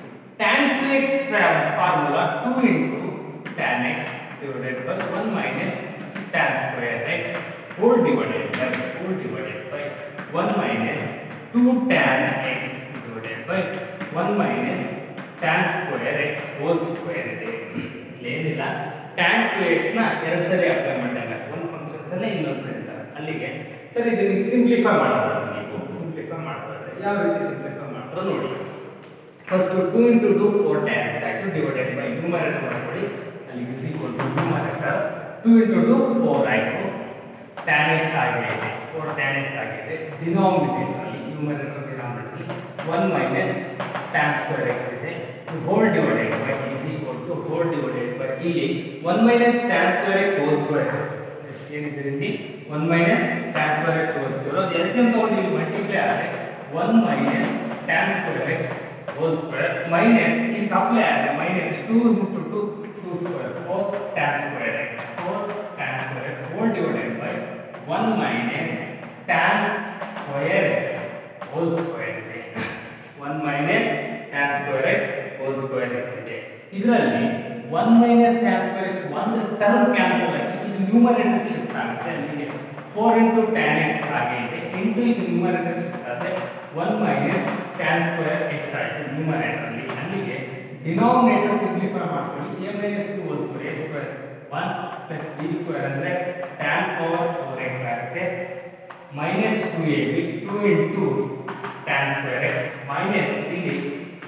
tan 2x formula 2 into tan x divided by 1 minus tan square x whole divided by whole divided by 1 minus 2 tan x divided by 1 minus tan square x whole square ಇದೆ ಏನಿಲ್ಲ tan 2x ನ ಎರಡು ಸರಿ apply ಮಾಡಿದಾಗ ಒಂದು functions ಅಲ್ಲೇ ಇನ್ನೊಂದು ಸರಿ ತರ ಅಲ್ಲಿಗೆ ಸರಿ ಇದನ್ನ ಸಿಂಪ್ಲಿಫೈ ಮಾಡೋದು ನೀವು ಸಿಂಪ್ಲಿಫೈ ಮಾಡೋದಾದ್ರೆ ಯಾವ ರೀತಿ ಸಿಂಪ್ಲಿಫೈ ಮಾಡ್ತಾರೋ ನೋಡಿ first two into two four tan x ಆಯಿತು ಡಿವೈಡೆಡ್ ಬೈ ನ್ಯೂಮರೇಟರ್ ಮಾಡ್ಕೊಳ್ಳಿ ಅಲ್ಲಿ is equal to numerator two into two four ಆಯಿತು ಟ್ಯಾನ್ ಎಕ್ಸ್ ಆಗಿದೆ ಫೋರ್ ಟ್ಯಾನ್ ಎಕ್ಸ್ ಆಗಿದೆ ಡಿನಾಮಿನೇಷನಲ್ಲಿ numerator denominator one minus tan square x ಇದೆ whole divided by is equal to whole divided by ಇಲ್ಲಿ one minus tan square x whole square ಏನಿದೆ ಇಲ್ಲಿ one minus tan square x whole square ಅದು L C M ತಗೊಂಡು ಇಲ್ಲಿ multiply ಆದರೆ one minus tan square x whole square minus in apply ಆದರೆ minus 2 into 2 2 square 4 tan square x 4 tan square x whole divided by 1 minus tan square x whole square ಇದೆ 1 minus tan square x whole square x ಇದೆ ಇದರಲ್ಲಿ 1 minus tan square x ಒಂದು term cancel ಆಗಿ ಇದು numerator shift ಆಗುತ್ತೆ ಅಲ್ಲಿಗೆ 4 into tan x ಹಾಗೆ ಇದೆ ಇಂಟು ಇದು ನ್ಯೂಮರೇಟರ್ ಶಿಫ್ಟ್ ಆಗುತ್ತೆ 1 minus tan square x ಆಯಿತು ನ್ಯೂಮರೇಟರ್ ಅಲ್ಲಿ ಅಲ್ಲಿಗೆ ಡಿನಾಮಿನೇಟರ್ ಸಿಂಪ್ಲಿಫೈ ಮಾಡ್ಕೊಳ್ಳಿ a minus 2 whole square a square 1 plus b square ಅಂದ್ರೆ tan power 4x ಆಗುತ್ತೆ minus 2ab 2 into tan square x minus ಇಲ್ಲಿ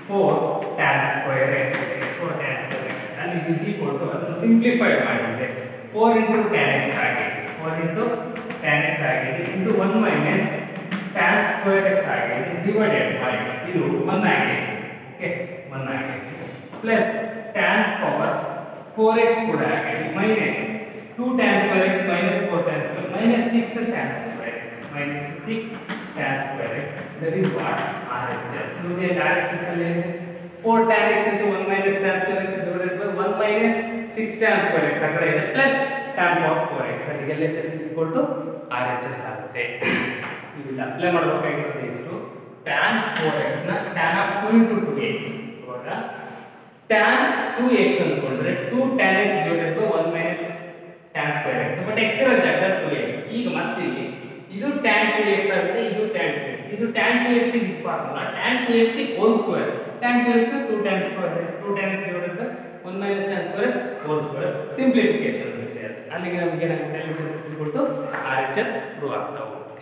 4 tan square x ಇದೆ 4 tan square x ಅಲ್ಲಿ is equal to ಅದನ್ನು simplify ಮಾಡಿದ್ರೆ 4 into tan x ಆಗಿದೆ 4 into tan x ಆಗಿದೆ into 1 minus tan square x ಆಗಿದೆ divided by ಇದು 1 ಆಗಿದೆ ಓಕೆ 1 ಆಗಿದೆ ಪ್ಲಸ್ tan ಪವರ್ 4x ಕೂಡ ಆಗಿದೆ minus 2 tan square x minus 4 tan square minus 6 tan square x minus 6 tan square x that is what RHS ನೋಡಿ RHS ಅಲ್ಲಿ ಏನಿದೆ 4 tan x into 1 minus tan square x divided by 1 minus 6 tan square x ಆ ಕಡೆ ಇದೆ plus tan power 4x ಅಲ್ಲಿಗೆ LHS is equal to RHS ಆಗುತ್ತೆ ಇದಿಲ್ಲ apply ಮಾಡಬೇಕಾಗಿರೋದು ಎಷ್ಟು ಟ್ಯಾನ್ ಫೋರ್ ಎಕ್ಸ್ ನ tan of two into two x ಇವಾಗ ಟ್ಯಾನ್ ಟೂ ಎಕ್ಸ್ ಅಂದ್ಕೊಂಡ್ರೆ two tan x divided by one minus tan square x but x ಇರೋ ಜಾಗದಲ್ಲಿ ಟೂ ಎಕ್ಸ್ ಈಗ ಮತ್ತಿಲ್ಲಿ ಇದು ಟ್ಯಾನ್ ಟು ಎಕ್ಸ್ ಆಗುತ್ತೆ ಇದು ಟ್ಯಾನ್ ಟು ಎಕ್ಸ್ ಇದು ಟ್ಯಾನ್ ಟು ಎಕ್ಸ್ ಇದು formula tan two x whole square tan two x two tan square two tan x divided by one minus tan square whole square simplification ಅಷ್ಟೇ ಅದು. ಅಲ್ಲಿಗೆ ನಮಗೆ ನಮಗೆ L H S ಕೊಟ್ಟು R H S prove ಆಗ್ತಾ ಹೋಗುತ್ತೆ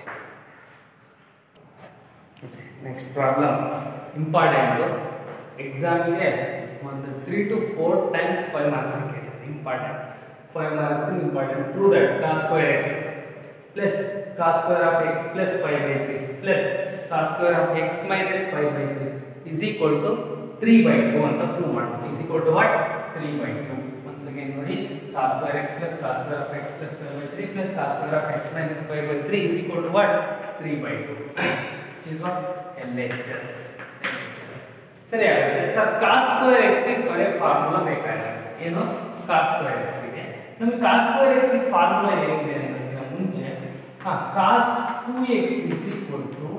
next problem important ಎಕ್ಸಾಮಿಗೆ ಒಂದು three to four times five marks ಸಿಕ್ಕಿದೆ important five marks important true that cos square x plus cos square of x plus five by three plus cos square of x minus five by three is equal to three by two ಅಂತ prove ಮಾಡ್ತೀವಿ is equal to what three by two once again ನೋಡಿ cos square x plus cos square of x plus 5 by 3 plus cos square of x minus 5 by 3 is equal to what 3 by 2 which is what LHS LHS ಸರಿ ಹಾಗಾದ್ರೆ sir cos square x ಗೆ ಬರೀ formula ಬೇಕಾಗಿದೆ ಏನು cos square x ಗೆ ನಮಗೆ cos square x ಗೆ formula ಏನಿದೆ ಅನ್ನೋದಕ್ಕಿಂತ ಮುಂಚೆ ಹಾ cos 2x is equal to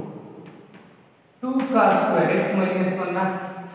2 cos square x minus 1 ನಾ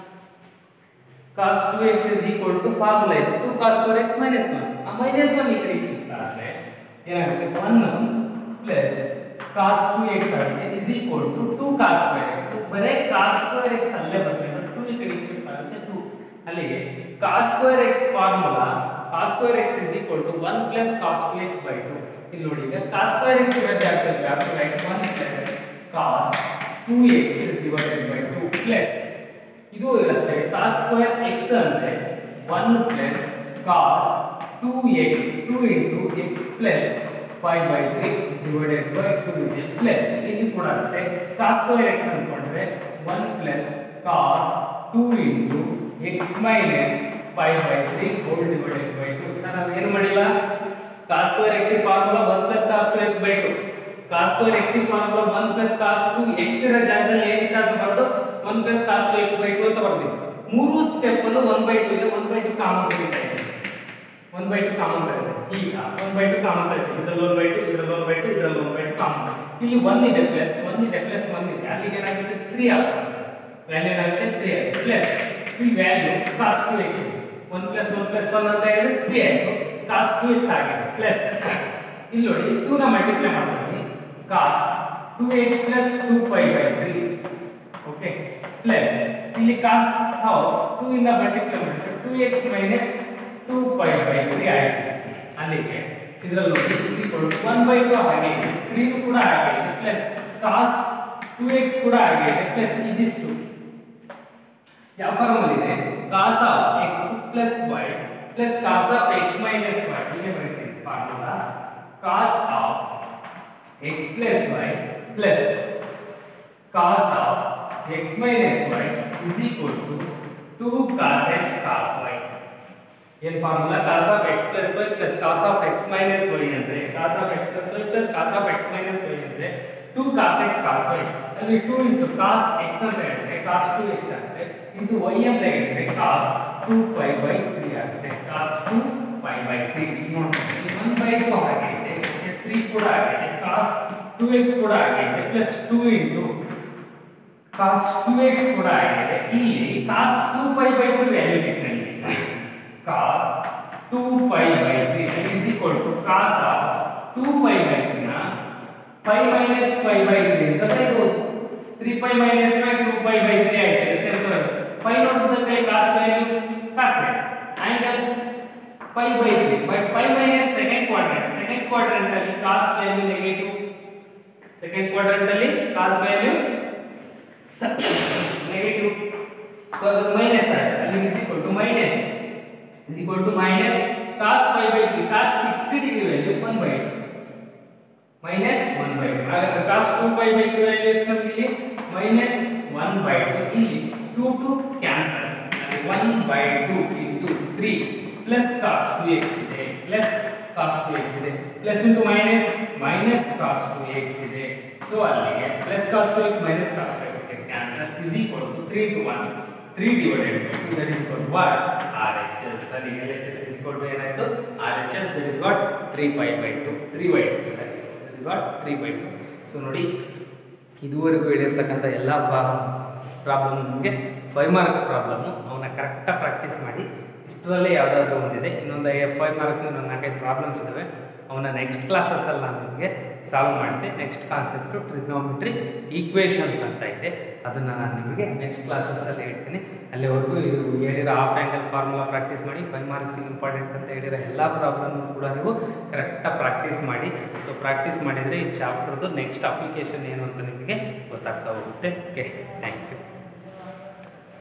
cos 2x is equal to formula ಇದೆ 2 cos square x minus 1 ಆ minus 1 ಈ ಕಡೆ ಶಿಫ್ಟ್ ಆದ್ರೆ ಏನಾಗುತ್ತೆ 1 ಪ್ಲಸ್ cos 2x ಆಗುತ್ತೆ is equal to 2 cos square x ಬರೇ cos square x ಅಲ್ಲೇ ಬರ್ತದೆ 2 ಈ ಕಡೆ ಶಿಫ್ಟ್ ಆಗುತ್ತೆ 2 ಅಲ್ಲಿಗೆ cos square x formula cos square x is equal to 1 plus cos 2x by 2 ಇಲ್ಲಿ ನೋಡಿ ಈಗ cos square x ಇರೋ ಜಾಗದಲ್ಲಿ we have to write 1 plus cos 2x divided by 2 plus ಇದು ಅಷ್ಟೇ cos ಸ್ಕ್ವೇರ್ x ಅಂದ್ರೆ 1 plus cos 2x 2 into x plus 5 by 3 divided by 2 ಇದೆ plus ಇಲ್ಲಿ ಕೂಡ ಅಷ್ಟೇ cos ಸ್ಕ್ವೇರ್ x ಅನ್ಕೊಂಡ್ರೆ 1 plus cos 2 into x minus 5 by 3 whole divided by 2 sir ನಾವು ಏನು ಮಾಡಿಲ್ಲ cos square x formula 1 plus cos 2x ಬೈ 2 cos square x formula 1 plus cos 2 x ಇರೋ ಜಾಗದಲ್ಲಿ ಏನಿದೆ ಅಂತ ಬರೆದು 1 ಪ್ಲಸ್ cos 2x ಬೈ 2 ಅಂತ ಬರ್ತೀವಿ ಮೂರು ಸ್ಟೆಪ್ ಅನ್ನು 1 ಬೈ 2 ಇದೆ 1 ಬೈ 2 ಕಾಮನ್ ತೆಗಿತಾ ಇದೆ 1 ಬೈ 2 ಕಾಮನ್ ತೆಗೆದೆ ಈಗ 1 ಬೈ 2 ಕಾಮನ್ ತೆಗೆದೆ ಇದರಲ್ಲಿ 1 ಬೈ 2 ಇದರಲ್ಲಿ 1 ಬೈ 2 ಇದರಲ್ಲಿ 1 ಬೈ 2 ಕಾಮನ್ ಇಲ್ಲಿ 1 ಇದೆ ಪ್ಲಸ್ 1 ಇದೆ ಪ್ಲಸ್ 1 ಇದೆ ಅಲ್ಲಿಗೆ ಏನಾಗುತ್ತೆ 3 ಆಗುತ್ತೆ ವ್ಯಾಲ್ಯೂ ಏನಾಗುತ್ತೆ 3 ಆಗುತ್ತೆ ಪ್ಲಸ್ ಇಲ್ಲಿ value cos 2x 1 plus 1 plus 1 ಅಂತ ಹೇಳಿದ್ರೆ 3 ಆಯಿತು cos 2x ಆಗಿದೆ ಪ್ಲಸ್ ಇಲ್ಲಿ ನೋಡಿ 2 ನ ಮಲ್ಟಿಪ್ಲೈ ಮಾಡ್ತೀನಿ cos 2x plus 2 pi by 3 okay plus ಇಲ್ಲಿ cos ಆಫ್ 2 ಇಂದ ಮಲ್ಟಿಪ್ಲೈ ಮಾಡಿದ್ರೆ 2x minus 2 pi by 3 ಆಯಿತು ಅಲ್ಲಿಗೆ ಇದರಲ್ಲಿ ನೋಡಿ is equal to 1 by 2 ಹಾಗೆ ಇದೆ 3 ಕೂಡ ಹಾಗೆ ಇದೆ ಪ್ಲಸ್ cos 2x ಕೂಡ ಹಾಗೆ ಇದೆ ಪ್ಲಸ್ ಇದಿಷ್ಟು ಯಾವ ಫಾರ್ಮಲ್ ಇದೆ cos of x plus y plus cos of x minus y ಹೀಗೆ ಬರೀತೀವಿ formula cos of x plus y plus cos of x minus y is equal to 2 cos x cos y ಏನ್ formula cos of x plus y plus cos of x minus y ಅಂದ್ರೆ cos of x plus y plus cos of x minus y ಅಂದ್ರೆ 2 cos x cos y ಅಲ್ಲಿ 2 into cos x ಅಂತ ಹೇಳಿದ್ರೆ cos 2x ಆಗುತ್ತೆ into y ಅಂತ ಹೇಳಿದ್ರೆ cos 2 pi by 3 ಆಗುತ್ತೆ cos 2 pi by 3 ಈಗ ನೋಡ್ಕೊಳ್ಳಿ 1 by 2 ಹಾಗೆ ಇದೆ 3 ಕೂಡ ಹಾಗೆ ಇದೆ cos 2x ಕೂಡ ಹಾಗೆ ಇದೆ ಪ್ಲಸ್ 2 into cos 2x ಕೂಡ ಆಗಿದೆ ಇಲ್ಲಿ cos 2 pi by 2 ವ್ಯಾಲ್ಯೂ ಬೇಕು cos 2 pi by 3 is equal to cos of 2 pi by 3 ನ pi minus pi by 3 ಅಂತ ಬರೆಯಬಹುದು 3 pi minus pi 2 pi by 3 ಆಯ್ತು ಸಿಂಪಲ್ pi ನೋಡಿದ್ರೆ cos value cos angle pi by 3 but pi minus second quadrant second quadrant ಅಲ್ಲಿ cos value negative second quadrant ಅಲ್ಲಿ cos value negative so ಅದು minus ಆಗುತ್ತೆ ಅಲ್ಲಿ is equal to minus is equal to minus cos 5 by 3 cos 60 degree value 1 by 2 minus 1 by 2 ಹಾಗಾದ್ರೆ cos 2 pi by 3 value ಎಷ್ಟು ನಮಗೆ ಇಲ್ಲಿ minus 1 by 2 ಇಲ್ಲಿ 2 2 cancel ಅಲ್ಲಿ 1 by 2 into 3 plus cos 2x ಇದೆ ಪ್ಲಸ್ cos 2x ಇದೆ plus into minus minus cos 2x ಇದೆ so ಅಲ್ಲಿಗೆ plus cos 2x minus cos 2x ಗೆ ಕ್ಯಾನ್ಸಲ್ ಇಸ್ ಈಕ್ವಲ್ ಟು 3 ಟು 1 3 divided by 2 that is equal to what RHS ಸರಿ LHS is equal to ಏನಾಯ್ತು RHS that is what 3 pi by 2 3 by 2 ಸರಿ that is what 3 by 2 so ನೋಡಿ ಇದುವರೆಗೂ ಹೇಳಿರ್ತಕ್ಕಂಥ ಎಲ್ಲ problem ನಿಮಗೆ ಫೈವ್ ಮಾರ್ಕ್ಸ್ ಪ್ರಾಬ್ಲಮ್ಮು ಅವನ್ನ ಕರೆಕ್ಟಾಗಿ ಪ್ರಾಕ್ಟೀಸ್ ಮಾಡಿ ಇಷ್ಟರಲ್ಲೇ ಯಾವುದಾದ್ರೂ ಒಂದಿದೆ ಇನ್ನೊಂದು ಫೈವ್ ಮಾರ್ಕ್ಸ್ ಇನ್ನೊಂದು ನಾಲ್ಕೈದು ಪ್ರಾಬ್ಲಮ್ಸ್ ಇದ್ದಾವೆ ಅವನ್ನ ನೆಕ್ಸ್ಟ್ ಕ್ಲಾಸಸ್ಸಲ್ಲಿ ನಾನು ನಿಮಗೆ ಸಾಲ್ವ್ ಮಾಡಿಸಿ ನೆಕ್ಸ್ಟ್ ಕಾನ್ಸೆಪ್ಟು ಟ್ರಿಗ್ನೋಮೆಟ್ರಿ ಈಕ್ವೇಷನ್ಸ್ ಅಂತ ಇದೆ ಅದನ್ನು ನಾನು ನಿಮಗೆ ನೆಕ್ಸ್ಟ್ ಕ್ಲಾಸಸ್ಸಲ್ಲಿ ಹೇಳ್ತೀನಿ ಅಲ್ಲಿವರೆಗೂ ಇದು ಹೇಳಿರೋ ಹಾಫ್ ಆ್ಯಂಗಲ್ ಫಾರ್ಮುಲಾ ಪ್ರಾಕ್ಟೀಸ್ ಮಾಡಿ ಫೈವ್ ಮಾರ್ಕ್ಸಿಗೆ ಇಂಪಾರ್ಟೆಂಟ್ ಅಂತ ಹೇಳಿರೋ ಎಲ್ಲ ಪ್ರಾಬ್ಲಮ್ನು ಕೂಡ ನೀವು ಕರೆಕ್ಟಾಗಿ ಪ್ರಾಕ್ಟೀಸ್ ಮಾಡಿ ಸೊ ಪ್ರಾಕ್ಟೀಸ್ ಮಾಡಿದರೆ ಈ ಚಾಪ್ಟರ್ದು ನೆಕ್ಸ್ಟ್ ಅಪ್ಲಿಕೇಶನ್ ಏನು ಅಂತ ನಿಮಗೆ ಗೊತ್ತಾಗ್ತಾ ಹೋಗುತ್ತೆ ಓಕೆ ಥ್ಯಾಂಕ್ ಯು